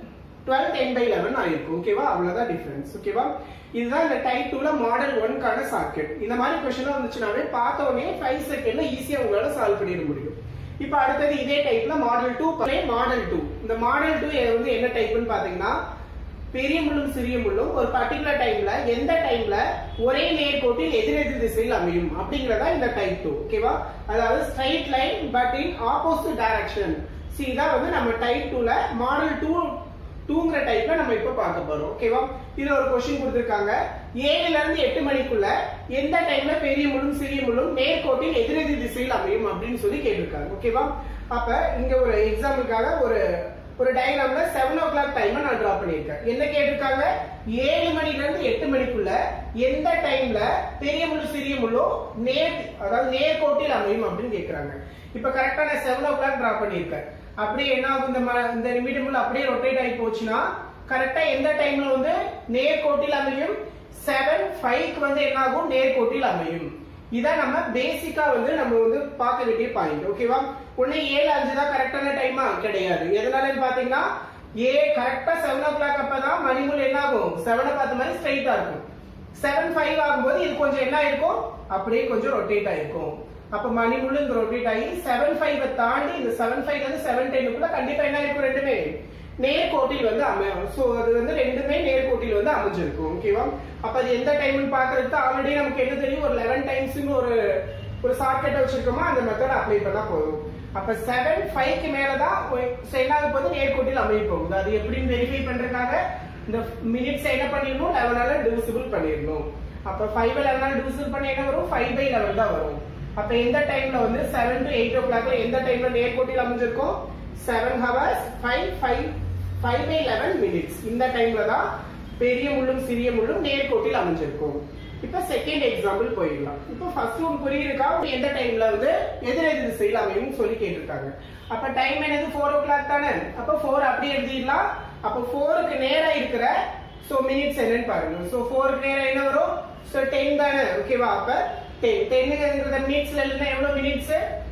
twelve ten by eleven ஆயிருக்கும் ஓகேவா அவ்வளவுதான் டிஃபரன்ஸ் ஓகேவா இதுதான் இந்த டைப் டூல மாடல் ஒன்கான சாக்கெட் இந்த மாதிரி கொஸ்டின் வந்துச்சுனாவே பார்த்த உடனே ஃபைவ் செகண்ட்ல ஈஸியா உங்களால சால்வ் பண்ணிட முடியும் இப்போ அடுத்தது இதே டைப்ல மாடல் டூ மாடல் டூ இந்த மாடல் டூ வந்து என்ன டைப்னு பாத்தீங்கன்னா பெரிய முள்ளும் சிறிய முள்ளும் ஒரு பர்டிகுலர் டைம்ல எந்த டைம்ல ஒரே நேர்கோட்டில் எதிரெதிர் திசையில் அமையும் அப்படிங்கறதா இந்த டைப் டூ ஓகேவா அதாவது straight line but in opposite direction சி இதான் வந்து நம்ம டைப் டூல மாடல் டூ டூங்கிற டைப்ல நம்ம இப்ப பார்க்க போறோம் ஓகேவா இதுல ஒரு கொஸ்டின் கொடுத்திருக்காங்க ஏழுல இருந்து எட்டு மணிக்குள்ள எந்த டைம்ல பெரிய முள்ளும் சிறிய முள்ளும் நேர்கோட்டில் எதிரெதிர் திசையில் அமையும் அப்படின்னு சொல்லி கேட்டிருக்காங்க ஓகேவா அப்ப இங்க ஒரு எக்ஸாம்பிளுக்காக ஒரு ஒரு டயக்ராம்ல செவன் ஓ கிளாக் டைம் நான் டிரா பண்ணியிருக்கேன் என்ன கேட்டிருக்காங்க ஏழு மணில இருந்து எட்டு மணிக்குள்ள எந்த டைம்ல பெரிய முள்ளு சிறிய முள்ளோ நேர் அதாவது நேர்கோட்டில் அமையும் அப்படின்னு கேக்குறாங்க இப்ப கரெக்டா நான் செவன் ஓ கிளாக் டிரா பண்ணியிருக்கேன் அப்படியே என்ன ஆகும் இந்த ம- இந்த நிமிடம் முள்ள அப்படியே ரொட்டேட் ஆகி போச்சுன்னா கரெக்டா எந்த டைம்ல வந்து நேர்கோட்டில் அமையும் செவன் ஃபைவ்க்கு வந்து என்ன ஆகும் நேர்கோட்டில் அமையும் இதான் நம்ம பேசிக்கா வந்து நம்ம வந்து பார்க்க வேண்டிய பாயிண்ட் ஓகேவா ஒண்ணு ஏழு அஞ்சு தான் கரெக்டான டைமா கிடையாது எதனாலன்னு பாத்தீங்கன்னா ஏ கரெக்டா செவன் ஓ கிளாக் அப்பதான் மணிமுள் என்ன ஆகும் செவனை பார்த்த மாதிரி ஸ்ட்ரைட்டா இருக்கும் செவன் ஃபைவ் ஆகும்போது இது கொஞ்சம் என்ன ஆயிருக்கும் அப்படியே கொஞ்சம் ரொட்டேட் ஆயிருக்கும் அப்ப மணிமுள் இந்த ரொட்டேட் ஆகி செவன் ஃபைவ் தாண்டி இந்த செவன் ஃபைவ்ல இருந்து செவன் டென்னுக்குள்ள கண்டிப்பா என்ன இருக்கும் ரெண்டுமே நேர்கோட்டில் வந்து அமையும் சோ அது வந்து ரெண்டுமே நேர்கோட்டில் வந்து அமைஞ்சிருக்கும் ஓகேவா அப்ப அது எந்த டைம்னு பாக்குறதுக்கு ஆல்ரெடி நமக்கு என்ன தெரியும் ஒரு லெவன் டைம்ஸ் ஒரு ஒரு ஷார்ட்கட் வச்சிருக்கோமா அந்த மெத்தட் அப்ளை பண்ணா போதும் அப்ப செவன் ஃபைவ்க்கு மேலதான் என்ன போது நேர்கோட்டில் அமைய போகுது அது எப்படின்னு வெரிஃபை பண்றதுக்காக இந்த மினிட்ஸ் என்ன பண்ணிடணும் லெவனால டிவிசிபிள் பண்ணிடணும் அப்ப ஃபைவ் லெவனால டிவிசிபிள் பண்ண என்ன வரும் ஃபைவ் பை லெவன் தான் வரும் அப்ப எந்த டைம்ல வந்து செவன் டு எயிட் ஓ கிளாக்ல எந்த டைம்ல நேர்கோட்டில் அமைஞ்சிருக்கும் seven hours five five five by eleven minutes இந்த டைம்ல தான் பெரிய முள்ளும் சிறிய முள்ளும் நேர்கோட்டில் அமைஞ்சிருக்கும் இப்ப செகண்ட் எக்ஸாம்பிள் போயிடலாம் இப்போ ஃபர்ஸ்ட் ஒன் புரியிருக்கா எந்த டைம்ல வந்து எதிரெதிர் திசையில் அமையும் சொல்லி கேட்டிருக்காங்க அப்ப டைம் என்னது ஃபோர் ஓ கிளாக் தானே அப்ப ஃபோர் அப்படியே எழுதிடலாம் அப்ப ஃபோருக்கு நேரா இருக்கிற சோ மினிட்ஸ் என்னன்னு பாருங்க சோ ஃபோருக்கு நேரா என்ன வரும் சோ டென் தானே ஓகேவா அப்ப டென் டென்னுங்கிறத மினிட்ஸ்ல எழுதினா எவ்வளவு மினிட்ஸ்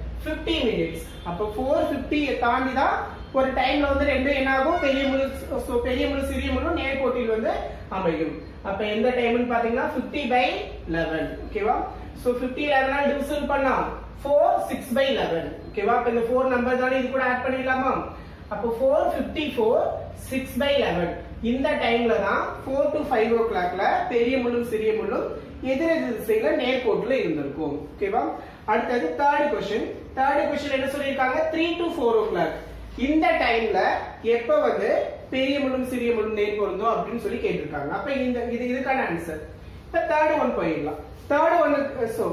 50 மினிட்ஸ் அப்ப ஃபோர் பிப்டி தாண்டி தான் ஒரு டைம்ல வந்து ரெண்டு என்ன ஆகும் பெரிய முழு so பெரிய முழு சிறிய முழு நேர்கோட்டில் வந்து அமையும் அப்ப எந்த டைம்னு பாத்தீங்கன்னா 50 பை லெவன் ஓகேவா சோ 50 லெவனால் டிவிஷன் பண்ணா ஃபோர் சிக்ஸ் பை லெவன் ஓகேவா அப்ப இந்த ஃபோர் நம்பர் தானே இது கூட ஆட் பண்ணிடலாமா அப்போ four fifty four six by eleven இந்த டைம்ல தான் ஃபோர் டு ஃபைவ் ஓ கிளாக்ல பெரிய முள்ளும் சிறிய முள்ளும் எதிரெதிர் திசையில நேர்கோட்டுல இருந்திருக்கும் ஓகேவா அடுத்தது தேர்ட் கொஸ்டின் தேர்ட் கொஸ்டின் என்ன சொல்லியிருக்காங்க three to four o'clock இந்த டைம்ல எப்ப வந்து பெரிய முள்ளும் சிறிய முள்ளும் நேர் பொருந்தோம் அப்படின்னு சொல்லி கேட்டிருக்காங்க அப்ப இந்த இது இதுக்கான ஆன்சர் இப்ப தேர்ட் ஒன் போயிடலாம் தேர்ட் ஒன்னு சோ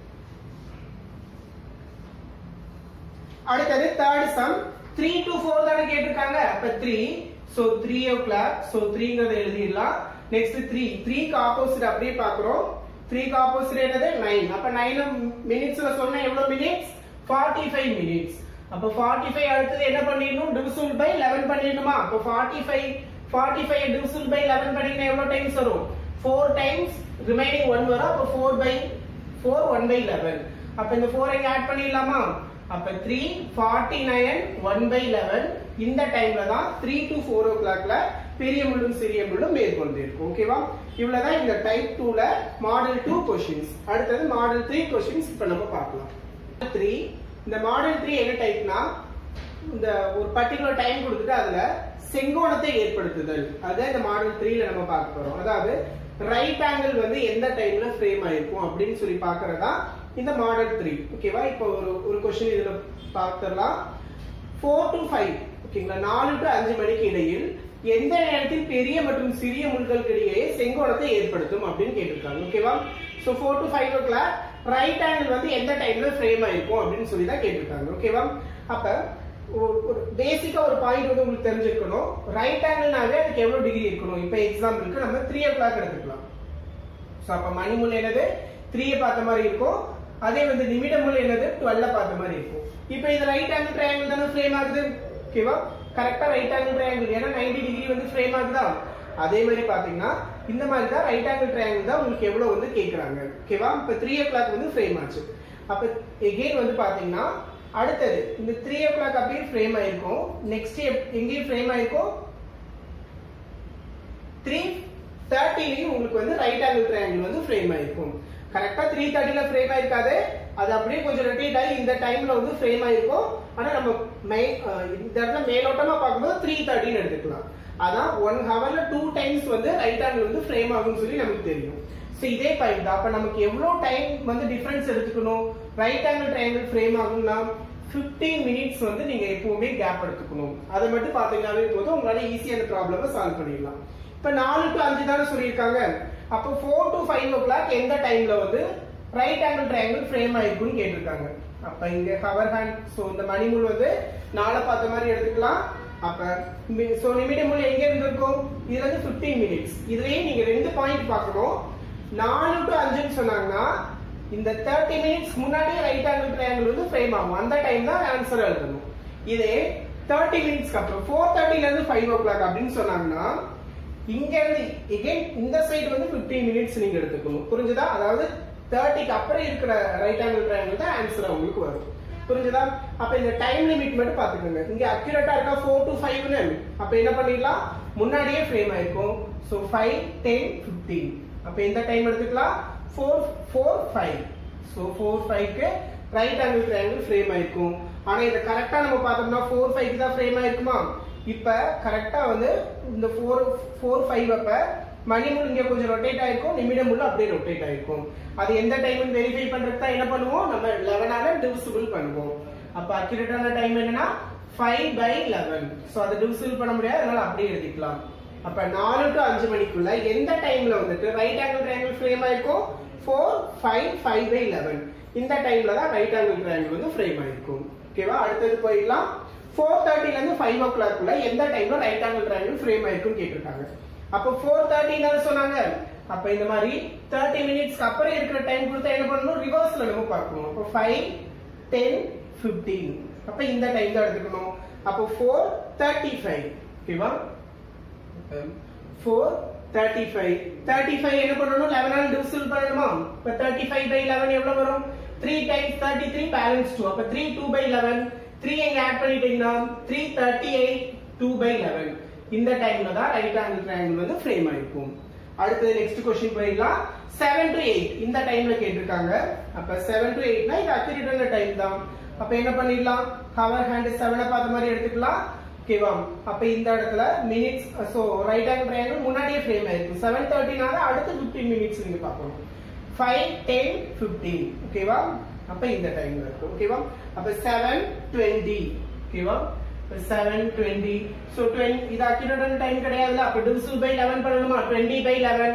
அடுத்தது third sum three to four தானே கேட்டிருக்காங்க அப்ப three so three o'clock so த்ரீங்கிறத எழுதிடலாம் நெக்ஸ்ட் த்ரீ த்ரீக்கு ஆப்போசிட் அப்படியே பாக்குறோம் த்ரீக்கு ஆப்போசிட் என்னது நைன் அப்ப நைன் மினிட்ஸ்ல சொன்னா எவ்வளவு மினிட்ஸ் ஃபார்ட்டி ஃபைவ் மினிட்ஸ் அப்ப ஃபார்ட்டி ஃபைவ் அடுத்தது என்ன பண்ணிடணும் டிவிசல் பை லெவன் பண்ணிடணுமா அப்ப forty five forty five divisible by eleven பண்ணிங்கன்னா எவ்வளவு டைம்ஸ் வரும் ஃபோர் டைம்ஸ் ரிமைனிங் ஒன் வரும் அப்ப four by four one by eleven அப்ப இந்த ஃபோர் இங்க ஆட் பண்ணிடலாமா அப்ப three forty nine one by eleven இந்த டைம்ல தான் த்ரீ டு ஃபோர் ஓ கிளாக்ல பெரிய முள்ளும் சிறிய முள்ளும் மேற்கொண்டு இருக்கும் ஓகேவா இவ்வளவுதான் இந்த டைப் டூல மாடல் டூ கொஸ்டின்ஸ் அடுத்தது மாடல் த்ரீ கொஸ்டின்ஸ் இப்ப நம்ம பார்க்கலாம் த்ரீ இந்த மாடல் த்ரீ என்ன டைப்னா இந்த ஒரு பர்டிகுலர் டைம் கொடுத்துட்டு அதுல செங்கோணத்தை ஏற்படுத்துதல் அதான் இந்த மாடல் த்ரீல நம்ம பார்க்க போறோம் அதாவது ரைட் ஆங்கிள் வந்து எந்த டைம்ல ஃப்ரேம் ஆயிருக்கும் அப்படின்னு சொல்லி பாக்குறதா இந்த மாடல் த்ரீ ஓகேவா இப்போ ஒரு ஒரு கொஸ்டின் இதுல பார்த்துடலாம் ஃபோர் டு ஃபைவ் ஓகேங்களா நாலு டு அஞ்சு மணிக்கு இடையில் எந்த நேரத்தில் பெரிய மற்றும் சிறிய முள்களுக்கு இடையே செங்கோணத்தை ஏற்படுத்தும் அப்படின்னு கேட்டிருக்காங்க ஓகேவா so four to five o'clock right angle வந்து எந்த டைம்ல ஃப்ரேம் ஆயிருக்கும் அப்படின்னு சொல்லி தான் கேட்டிருக்காங்க ஓகேவா அப்ப ஒரு- ஒரு பேசிக்கா ஒரு பாயிண்ட் வந்து உங்களுக்கு தெரிஞ்சிருக்கணும் ரைட் ஆங்கிள்னாவே அதுக்கு எவ்வளவு டிகிரி இருக்கணும் இப்ப எக்ஸாம்பிளுக்கு நம்ம த்ரீ ஓ கிளாக் எடுத்துக்கலாம் சோ அப்ப மணி முள் என்னது த்ரீய பார்த்த மாதிரி இருக்கும் அதே வந்து நிமிட முள் என்னது டுவெல்ல பார்த்த மாதிரி இருக்கும் இப்போ இது ரைட் ஆங்கிள் ட்ரையாங்கிள் தானே ஃப்ரேம் ஆகுது ஓகேவா கரெக்டா ரைட் ஆங்கிள் ட்ரையாங்கிள் ஏன்னா 90 டிகிரி வந்து ஃப்ரேம் ஆகுதா அதே மாதிரி பாத்தீங்கன்னா இந்த மாதிரி தான் ரைட் ஆங்கிள் ட்ரையாங்கிள் தான் உங்களுக்கு எவ்வளவு வந்து கேக்குறாங்க ஓகேவா இப்ப த்ரீ ஓ கிளாக் வந்து ஃப்ரேம் ஆச்சு அப்ப எகெயின் வந்து பாத்தீங்கன்னா அடுத்தது இந்த த்ரீ ஓ கிளாக் அப்படியே ஃப்ரேம் ஆயிருக்கும் நெக்ஸ்ட் எங்கேயும் ஃப்ரேம் ஆயிருக்கும் த்ரீ தேர்ட்டிலையும் உங்களுக்கு வந்து ரைட் ஆங்கிள் ட்ரையாங்கிள் வந்து ஃப்ரேம் ஆயிருக்கும் கரெக்டா த்ரீ தேர்ட்டில ஃப்ரேம் ஆயிருக்காது அது அப்படியே கொஞ்சம் ரொட்டேட் ஆகி இந்த டைம்ல வந்து ஃப்ரேம் ஆயிருக்கும் ஆனா நம்ம மே அஹ் இந்த இடத்துல மேலோட்டமா பார்க்கும்போது த்ரீ தேர்ட்டின்னு எடுத்துக்கலாம் அதான் ஒன் ஹவர்ல டூ டைம்ஸ் வந்து ரைட் ஆங்கிள் வந்து ஃப்ரேம் ஆகும்னு சொல்லி நமக்கு தெரியும் ஸோ இதே பாயிண்ட் தான் அப்ப நமக்கு எவ்வளவு டைம் வந்து டிஃபரன்ஸ் எடுத்துக்கணும் ரைட் ஆங்கிள் ட்ரையாங்கிள் ஃப்ரேம் ஆகும்னா 15 மினிட்ஸ் வந்து நீங்க எப்பவுமே கேப் எடுத்துக்கணும் அதை மட்டும் பாத்தீங்கன்னாவே போதும் உங்களால ஈஸியா அந்த ப்ராப்ளம சால்வ் பண்ணிடலாம் இப்ப நாலு டு அஞ்சு தானே சொல்லியிருக்காங்க அப்போ four to five o'clock எந்த டைம்ல வந்து ரைட் ஆங்கிள் ட்ரையாங்கிள் ஃப்ரேம் ஆயிருக்கும்னு கேட்டிருக்காங்க அப்ப இங்க ஹவர் ஹேண்ட் சோ இந்த மணிமுள் வந்து நாளை பார்த்த மாதிரி எடுத்துக்கலாம் அப்ப சோ நிமிடமுள் எங்க இருந்திருக்கும் இதுல இருந்து 15 மினிட்ஸ் இதுலயே நீங்க ரெண்டு பாயிண்ட் பார்க்கணும் நாலு டு அஞ்சுன்னு சொன்னாங்கன்னா இந்த தேர்ட்டி மினிட்ஸ் முன்னாடியே ரைட் ஆங்கிள் ட்ரையாங்கிள் வந்து ஃப்ரேம் ஆகும் அந்த டைம் தான் ஆன்சர் எழுதணும் இதே தேர்ட்டி மினிட்ஸ்க்கு அப்புறம் ஃபோர் தேர்ட்டில இருந்து ஃபைவ் ஓ கிளாக் அப்படின்னு சொன்னாங்கன்னா இங்க இருந்து எகைன் இந்த சைடு வந்து 15 மினிட்ஸ் நீங்க எடுத்துக்கணும் புரிஞ்சுதா அதாவது தேர்ட்டிக்கு அப்புறம் இருக்கிற ரைட் ஆங்கிள் ட்ரையாங்கிள் தான் ஆன்சர் உங்களுக்கு வரும் புரிஞ்சுதா அப்ப இந்த டைம் லிமிட் மட்டும் பாத்துக்கோங்க இங்க அக்யூரேட்டா இருக்கா ஃபோர் டு ஃபைவ்னு அப்ப என்ன பண்ணிடலாம் முன்னாடியே ஃப்ரேம் ஆயிருக்கும் ஸோ ஃபைவ் டென் ஃபிஃப்டீன் அப்ப எந்த டைம் எடுத்துக்கலாம் four four five so four ஃபைவ்க்கு ரைட் ஆங்கிள் ட்ரையாங்கிள் ஃப்ரேம் ஆயிருக்கும் ஆனா இதை கரெக்டா நம்ம பார்த்தோம்னா ஃபோர் ஃபைவ்க்கு தான் ஃப்ரேம் ஆயிருக்குமா இப்ப கரெக்டா வந்து இந்த ஃபோர் ஃபோர் ஃபைவ் அப்ப மணிமுள் இங்க கொஞ்சம் ரொட்டேட் ஆயிருக்கும் நிமிடம் உள்ள அப்படியே ரொட்டேட் ஆயிருக்கும் அது எந்த டைம் வெரிஃபை பண்றதுக்கு தான் என்ன பண்ணுவோம் நம்ம லெவனால டிவிசிபிள் பண்ணுவோம் அப்ப அக்யூரேட்டான டைம் என்னன்னா ஃபைவ் பை லெவன் ஸோ அதை டிவிசிபிள் பண்ண முடியாது அதனால அப்படியே எழுதிக்கலாம் அப்ப நாலு டு அஞ்சு மணிக்குள்ள எந்த டைம்ல வந்துட்டு ரைட் ஆங்கிள் ட்ரையாங்கிள் ஃப்ரேம் ஆயிருக்கும் four five five by eleven இந்த டைம்ல தான் ரைட் ஆங்கிள் ட்ரையாங்கிள் வந்து ஃப்ரேம் ஆயிருக்கும் ஓகேவா அடுத்தது போயிடலாம் ஃபோர் தேர்ட்டில இருந்து ஃபைவ் ஓ கிளாக்குள்ள எந்த டைம்ல ரைட் ஆங்கிள் ட்ரையாங்கிள் ஃப்ரேம் ஆயிருக்கும் கேட்டிருக்காங்க அப்போ ஃபோர் தேர்ட்டி சொன்னாங்க அப்ப இந்த மாதிரி தேர்ட்டி மினிட்ஸ்க்கு அப்புறம் இருக்கிற டைம் கொடுத்தா என்ன பண்ணணும் ரிவர்ஸ்ல நம்ம பார்க்கணும் அப்போ ஃபைவ் டென் ஃபிஃப்டீன் அப்ப இந்த டைம் தான் எடுத்துக்கணும் அப்போ ஃபோர் தேர்ட்டி ஃபைவ் ஓகேவா four thirty five thirty five என்ன பண்ணணும் லெவனால் டிவிசிபிள் பண்ணணுமா இப்போ தேர்ட்டி ஃபைவ் பை லெவன் எவ்வளவு வரும் three times thirty three balance two அப்போ three two by eleven three எங்க ஆட் பண்ணிட்டீங்கன்னா three thirty eight two by eleven இந்த டைம்ல தான் ரைட் ஆங்கிள் ட்ரையாங்கிள் வந்து ஃப்ரேம் ஆயிருக்கும் அடுத்தது நெக்ஸ்ட் கொஸ்டின் போயிடலாம் செவன் டு எயிட் இந்த டைம்ல கேட்டிருக்காங்க அப்ப செவன் டு எயிட்னா இது அக்யூரேட்டான டைம் தான் அப்ப என்ன பண்ணிடலாம் ஹவர் ஹேண்ட் செவனை பார்த்த மாதிரி எடுத்துக்கலாம் ஓகேவா அப்ப இந்த இடத்துல minutes so right angle triangle முன்னாடியே ஃப்ரேம் ஆயிருக்கும் செவன் தேர்ட்டினால அடுத்து 15 மினிட்ஸ் நீங்க பார்க்கணும் ஃபைவ் டென் ஃபிஃப்டீன் ஓகேவா அப்ப இந்த டைம்ல இருக்கும் ஓகேவா அப்ப செவன் டுவெண்ட்டி ஓகேவா செவன் டுவெண்ட்டி ஸோ டுவெண்ட்டி இது அக்யூரேட்டான டைம் கிடையாதுல அப்ப டிவிசிபிள் பை லெவன் பண்ணணுமா டுவெண்ட்டி பை லெவன்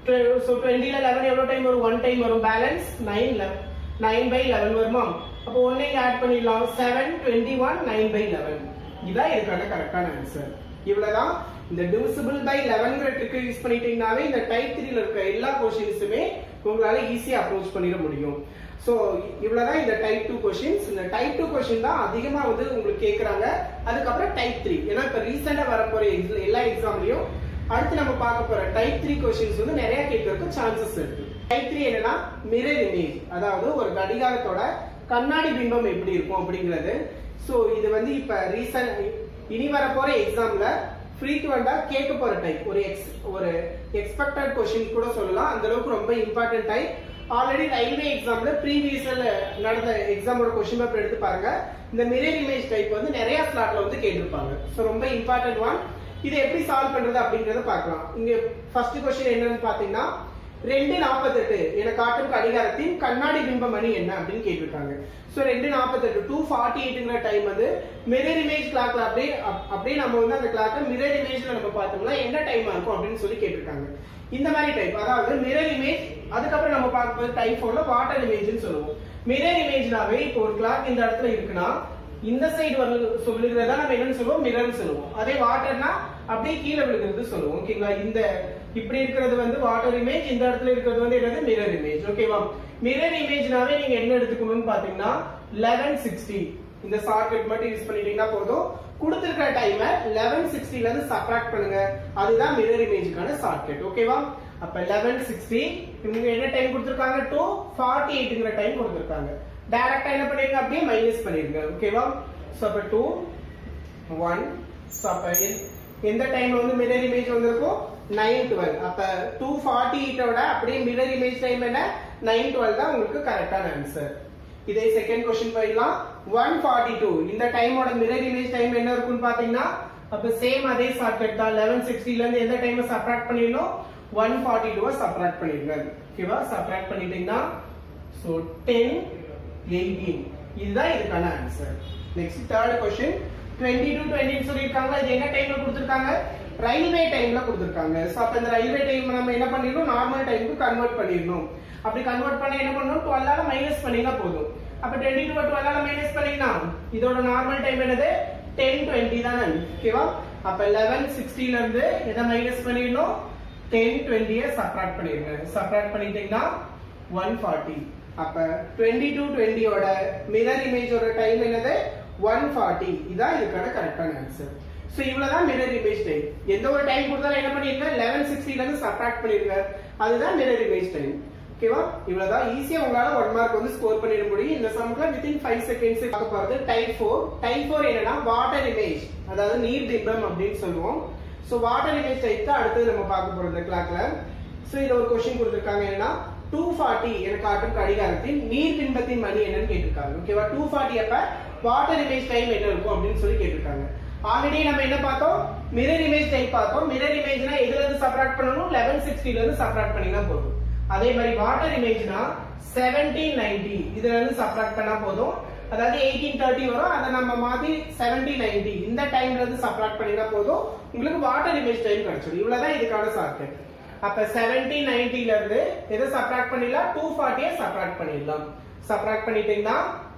ஸோ டுவெண்ட்டில லெவன் எவ்வளவு டைம் வரும் ஒன் டைம் வரும் balance nine nine by eleven வருமா அப்போ ஒன்னே ஆட் பண்ணிடலாம் seven twenty one nine by eleven இதான் இதுக்கான கரெக்டான ஆன்சர் இவ்வளவுதான் இந்த டிவிசிபிள் பை லெவன்ங்கிற ட்ரிக் யூஸ் பண்ணிட்டீங்கன்னாவே இந்த டைப் த்ரீல இருக்க எல்லா கொஸ்டின்ஸுமே உங்களால ஈஸியா அப்ரோச் பண்ணிட முடியும் சோ இவ்வளவுதான் இந்த டைப் டூ கொஸ்டின்ஸ் இந்த டைப் டூ கொஸ்டின் தான் அதிகமா வந்து உங்களுக்கு கேக்குறாங்க அதுக்கப்புறம் டைப் த்ரீ ஏன்னா இப்ப ரீசெண்டா வரப்போற ex- எல்லா எக்ஸாம்லயும் அடுத்து நம்ம பார்க்க போற டைப் த்ரீ கொஸ்டின்ஸ் வந்து நிறைய கேட்கறதுக்கு சான்சஸ் இருக்கு டைப் த்ரீ என்னன்னா மிரர் இமேஜ் அதாவது ஒரு கடிகாரத்தோட கண்ணாடி பிம்பம் எப்படி இருக்கும் அப்படிங்கிறது சோ இது வந்து இப்ப ரீசன்ட் இனி வர போற எக்ஸாம்ல ஃப்ரீக்வெண்டா கேட்க போற டைப் ஒரு எக்ஸ் ஒரு எக்ஸ்பெக்டட் கொஸ்டின் கூட சொல்லலாம் அந்த அளவுக்கு ரொம்ப இம்பார்ட்டன்ட் டைப் ஆல்ரெடி ரயில்வே எக்ஸாம்ல ப்ரீவியஸ்ல நடந்த எக்ஸாமோட கொஸ்டின் பேப்பர் எடுத்து பாருங்க இந்த மிரர் இமேஜ் டைப் வந்து நிறைய ஸ்லாட்ல வந்து கேட்டிருப்பாங்க ஸோ ரொம்ப இம்பார்ட்டன்ட் ஒன் இதை எப்படி சால்வ் பண்றது அப்படிங்கறத பார்க்கலாம் இங்க ஃபர்ஸ்ட் கொஸ்டின் என்னன்னு பாத்தீங்கன்னா ரெண்டு நாற்பத்தெட்டு என காட்டும் கடிகாரத்தின் கண்ணாடி பிம்ப மணி என்ன அப்படின்னு கேட்டிருக்காங்க சோ ரெண்டு நாற்பத்தெட்டு டூ ஃபார்ட்டி எயிட்டுங்கிற டைம் வந்து மிரர் இமேஜ் கிளாக்ல அப்படியே அப்- அப்படியே நம்ம வந்து அந்த கிளாக்க மிரர் இமேஜ்ல நம்ம பார்த்தோம்னா என்ன டைமா இருக்கும் அப்படின்னு சொல்லி கேட்டிருக்காங்க இந்த மாதிரி டைப் அதாவது மிரர் இமேஜ் அதுக்கப்புறம் நம்ம பார்க்கும்போது டைப் ஃபோர்ல வாட்டர் இமேஜ்னு சொல்லுவோம் மிரர் இமேஜ்னாவே இப்போ ஒரு கிளாக் இந்த இடத்துல இருக்குன்னா இந்த சைடு வந்து சொல்லுகிறதா நம்ம என்னன்னு சொல்லுவோம் மிரர்னு சொல்லுவோம் அதே வாட்டர்னா அப்படியே கீழே விழுகிறது சொல்லுவோம் ஓகேங்களா இந்த இப்படி இருக்கிறது வந்து வாட்டர் இமேஜ் இந்த இடத்துல இருக்கிறது வந்து என்னது மிரர் இமேஜ் ஓகேவா மிரர் இமேஜ்னாவே நீங்க என்ன எடுத்துக்கணும்னு பாத்தீங்கன்னா லெவன் சிக்ஸ்டி இந்த ஷார்ட்கட் மட்டும் யூஸ் பண்ணிட்டீங்கன்னா போதும் கொடுத்திருக்கிற டைமை லெவன் சிக்ஸ்டில இருந்து சப்ராக்ட் பண்ணுங்க அதுதான் மிரர் இமேஜுக்கான ஷார்ட்கட் ஓகேவா அப்ப லெவன் சிக்ஸ்டி இவங்க என்ன டைம் கொடுத்திருக்காங்க டூ ஃபார்ட்டி எயிட்ங்கிற டைம் கொடுத்திருக்காங்க டைரக்டா என்ன பண்ணிருங்க அப்படியே மைனஸ் பண்ணிருங்க ஓகேவா சோ அப்ப டூ ஒன் ஸோ அப்ப எந்த- எந்த டைம்ல வந்து மிரர் இமேஜ் வந்திருக்கும் நைன் டுவெல் அப்ப டூ ஃபார்ட்டி எயிட்டோட அப்படியே மிரர் இமேஜ் டைம் என்ன நைன் டுவெல் தான் உங்களுக்கு கரெக்டான ஆன்சர் இதே செகண்ட் கொஸ்டின் போயிடலாம் ஒன் ஃபார்ட்டி டூ இந்த டைமோட மிரர் இமேஜ் டைம் என்ன இருக்கும்னு பாத்தீங்கன்னா அப்ப சேம் அதே ஷார்ட்கட் தான் லெவன் சிக்ஸ்டில இருந்து எந்த டைம் சப்ராக்ட் பண்ணிடணும் ஒன் ஃபார்ட்டி டூவை சப்ராக்ட் பண்ணிருங்க ஓகேவா சப்ராக்ட் பண்ணிட்டீங்கன்னா ஸோ டென் எயிட்டீன் இதுதான் இதுக்கான answer next third question twenty to twenty சொல்லியிருக்காங்க இது என்ன டைம்ல கொடுத்துருக்காங்க ரயில்வே டைம்ல கொடுத்துருக்காங்க ஸோ அப்ப இந்த ரயில்வே டைம் நம்ம என்ன பண்ணிடணும் நார்மல் டைமுக்கு கன்வெர்ட் பண்ணிடணும் அப்படி கன்வெர்ட் பண்ண என்ன பண்ணணும் டுவெல்லால மைனஸ் பண்ணினா போதும் அப்ப டுவெண்ட்டி டூ டுவெல்லால மைனஸ் பண்ணீங்கன்னா இதோட நார்மல் டைம் என்னது டென் டுவெண்ட்டி தானே ஓகேவா அப்ப லெவன் சிக்ஸ்டில இருந்து எதை மைனஸ் பண்ணிடணும் டென் டுவெண்ட்டியை சப்ராக்ட் பண்ணிருங்க சப்ராக்ட் பண்ணிட்டீங்கன்னா ஒன் ஃபார்ட்டி அப்ப டுவெண்ட்டி டூ டுவெண்ட்டியோட மிரர் இமேஜோட டைம் என்னது ஒன் ஃபார்ட்டி இதான் இதுக்கான கரெக்டான ஆன்சர் ஸோ இவ்வளவுதான் மிரர் இமேஜ் டைம் எந்த ஒரு டைம் கொடுத்தாலும் என்ன பண்ணிருங்க லெவன் சிக்ஸ்டில இருந்து சப்ராக்ட் பண்ணிருங்க அதுதான் மிரர் இமேஜ் டைம் ஓகேவா இவ்வளவுதான் ஈஸியா உங்களால ஒன் மார்க் வந்து ஸ்கோர் பண்ணிட முடியும் இந்த சம்ல வித்தின் ஃபைவ் செகண்ட்ஸ் பார்க்க போறது டைப் ஃபோர் டைப் ஃபோர் என்னன்னா வாட்டர் இமேஜ் அதாவது நீர் பிம்பம் அப்படின்னு சொல்லுவோம் ஸோ வாட்டர் இமேஜ் டைப் தான் அடுத்தது நம்ம பார்க்க போறோம் இந்த கிளாக்ல ஸோ இதுல ஒரு கொஸ்டின் கொடுத்துருக்காங்க என்னன்னா டூ ஃபார்ட்டி என காட்டும் கடிகாரத்தின் நீர் பிம்பத்தின் மணி என்னன்னு கேட்டிருக்காங்க ஓகேவா டூ ஃபார்ட்டி அப்ப வாட்டர் இமேஜ் டைம் என்ன இருக்கும் அப்படின்னு சொல்லி கேட்டிருக்காங்க ஆல்ரெடி நம்ம என்ன பார்த்தோம் மிரர் இமேஜ் டைப் பார்த்தோம் மிரர் இமேஜ்னா எதுல இருந்து சப்ராக்ட் பண்ணணும் லெவன் சிக்ஸ்டில இருந்து சப்ராக்ட் பண்ணினா போதும் அதே மாதிரி வாட்டர் இமேஜ்னா செவன்டீன் நைன்டி இதுல இருந்து சப்ராக்ட் பண்ணா போதும் அதாவது எயிட்டீன் தேர்ட்டி வரும் அதை நம்ம மாத்தி செவன்டீன் நைன்டி இந்த டைம்ல இருந்து சப்ராக்ட் பண்ணினா போதும் உங்களுக்கு வாட்டர் இமேஜ் டைம் கிடைச்சிடும் இவ்வளவுதான் இதுக்கான ஷார்ட்கட் அப்ப செவன்டீன் நைன்டில இருந்து எதை சப்ராக்ட் பண்ணிடலாம் டூ ஃபார்ட்டியை சப்ராக்ட் பண்ணிடலாம் சப்ராக்ட் பண்ணிட்டீங்கன்னா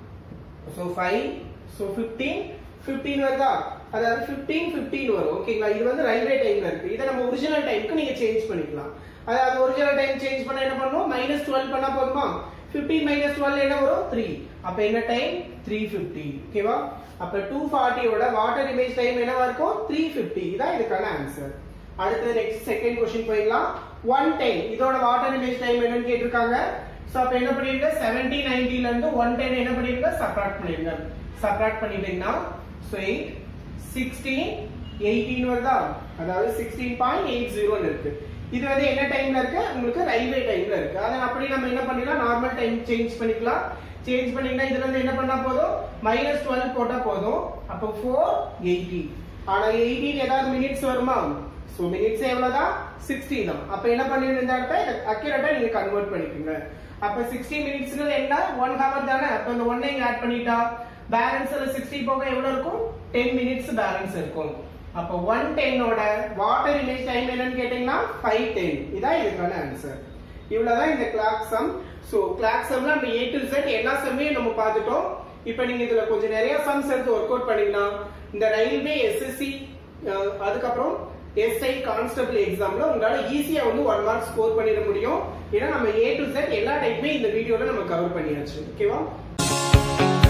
so five so fifteen fifteen வருதா அதாவது ஃபிஃப்டீன் ஃபிஃப்டீன் வரும் ஓகேங்களா இது வந்து ரயில்வே டைம்ல இருக்கு இதை நம்ம ஒரிஜினல் டைமுக்கு நீங்க சேஞ்ச் பண்ணிக்கலாம் அதாவது ஒரிஜினல் டைம் சேஞ்ச் பண்ண என்ன பண்ணுவோம் மைனஸ் டுவெல் பண்ணா போதுமா ஃபிஃப்டீன் மைனஸ் டுவெல் என்ன வரும் த்ரீ அப்ப என்ன டைம் த்ரீ ஃபிஃப்டி ஓகேவா அப்ப டூ ஃபார்ட்டியோட வாட்டர் இமேஜ் டைம் என்னவா இருக்கும் த்ரீ ஃபிஃப்டி இதான் இதுக்கான ஆன்சர் அடுத்து நெக்ஸ்ட் செகண்ட் கொஸ்டின் போயிடலாம் ஒன் டென் இதோட வாட்டர் இமேஜ் டைம் என்னன்னு கேட்டிருக்காங்க சோ அப்ப என்ன பண்ணிருங்க செவன்டீன் நைன்டில இருந்து ஒன் டென் என்ன பண்ணிருங்க சப்ராக்ட் பண்ணிருங்க சப்ராக்ட் பண்ணிட்டீங்கன்னா ஸோ எயிட் சிக்ஸ்டீன் எயிட்டீன் வருதா அதாவது சிக்ஸ்டீன் பாயிண்ட் எயிட் ஜீரோன்னு இருக்கு இது வந்து என்ன டைம்ல இருக்கு உங்களுக்கு ரயில்வே டைம்ல இருக்கு அதை அப்படி நம்ம என்ன பண்ணிக்கலாம் நார்மல் டைம் சேஞ்ச் பண்ணிக்கலாம் சேஞ்ச் பண்ணிங்கன்னா இதுல இருந்து என்ன பண்ணா போதும் மைனஸ் டுவெல் போட்டா போதும் அப்போ ஃபோர் எயிட்டீன் ஆனா எயிட்டீன் ஏதாவது மினிட்ஸ் வருமா சோ மினிட்ஸ் எவ்வளவுதான் சிக்ஸ்டி தான் அப்ப என்ன பண்ணிருந்த இந்த இடத்த அக்யூரேட்டா நீங்க கன்வெர்ட் பண்ணிக்கோங்க அப்ப சிக்ஸ்டி மினிட்ஸ்க்கு என்ன ஒன் ஹவர் தானே அப்ப இந்த ஒன்னை இங்க ஆட் பண்ணிட்டா பேலன்ஸ்ல சிக்ஸ்டி போக எவ்வளவு இருக்கும் டென் மினிட்ஸ் பேலன்ஸ் இருக்கும் அப்ப ஒன் டென்னோட வாட்டர் இமேஜ் டைம் என்னன்னு கேட்டீங்கன்னா ஃபைவ் டென் இதான் இதுக்கான ஆன்சர் இவ்வளவுதான் இந்த கிளாக் சம் சோ கிளாக் சம்ல நம்ம ஏ டு செட் எல்லா சம்மையும் நம்ம பார்த்துட்டோம் இப்ப நீங்க இதுல கொஞ்சம் நிறைய சம்ஸ் எடுத்து ஒர்க் அவுட் பண்ணிக்கலாம் இந்த ரயில்வே எஸ்எஸ்சி அதுக்கப்புறம் எஸ்ஐ கான்ஸ்டபிள் எக்ஸாம்ல உங்களால ஈஸியா வந்து ஒன் மார்க் ஸ்கோர் பண்ணிட முடியும் ஏன்னா நம்ம ஏ டு செட் எல்லா டைப்புமே இந்த வீடியோல நம்ம கவர் பண்ணியாச்சு ஓகேவா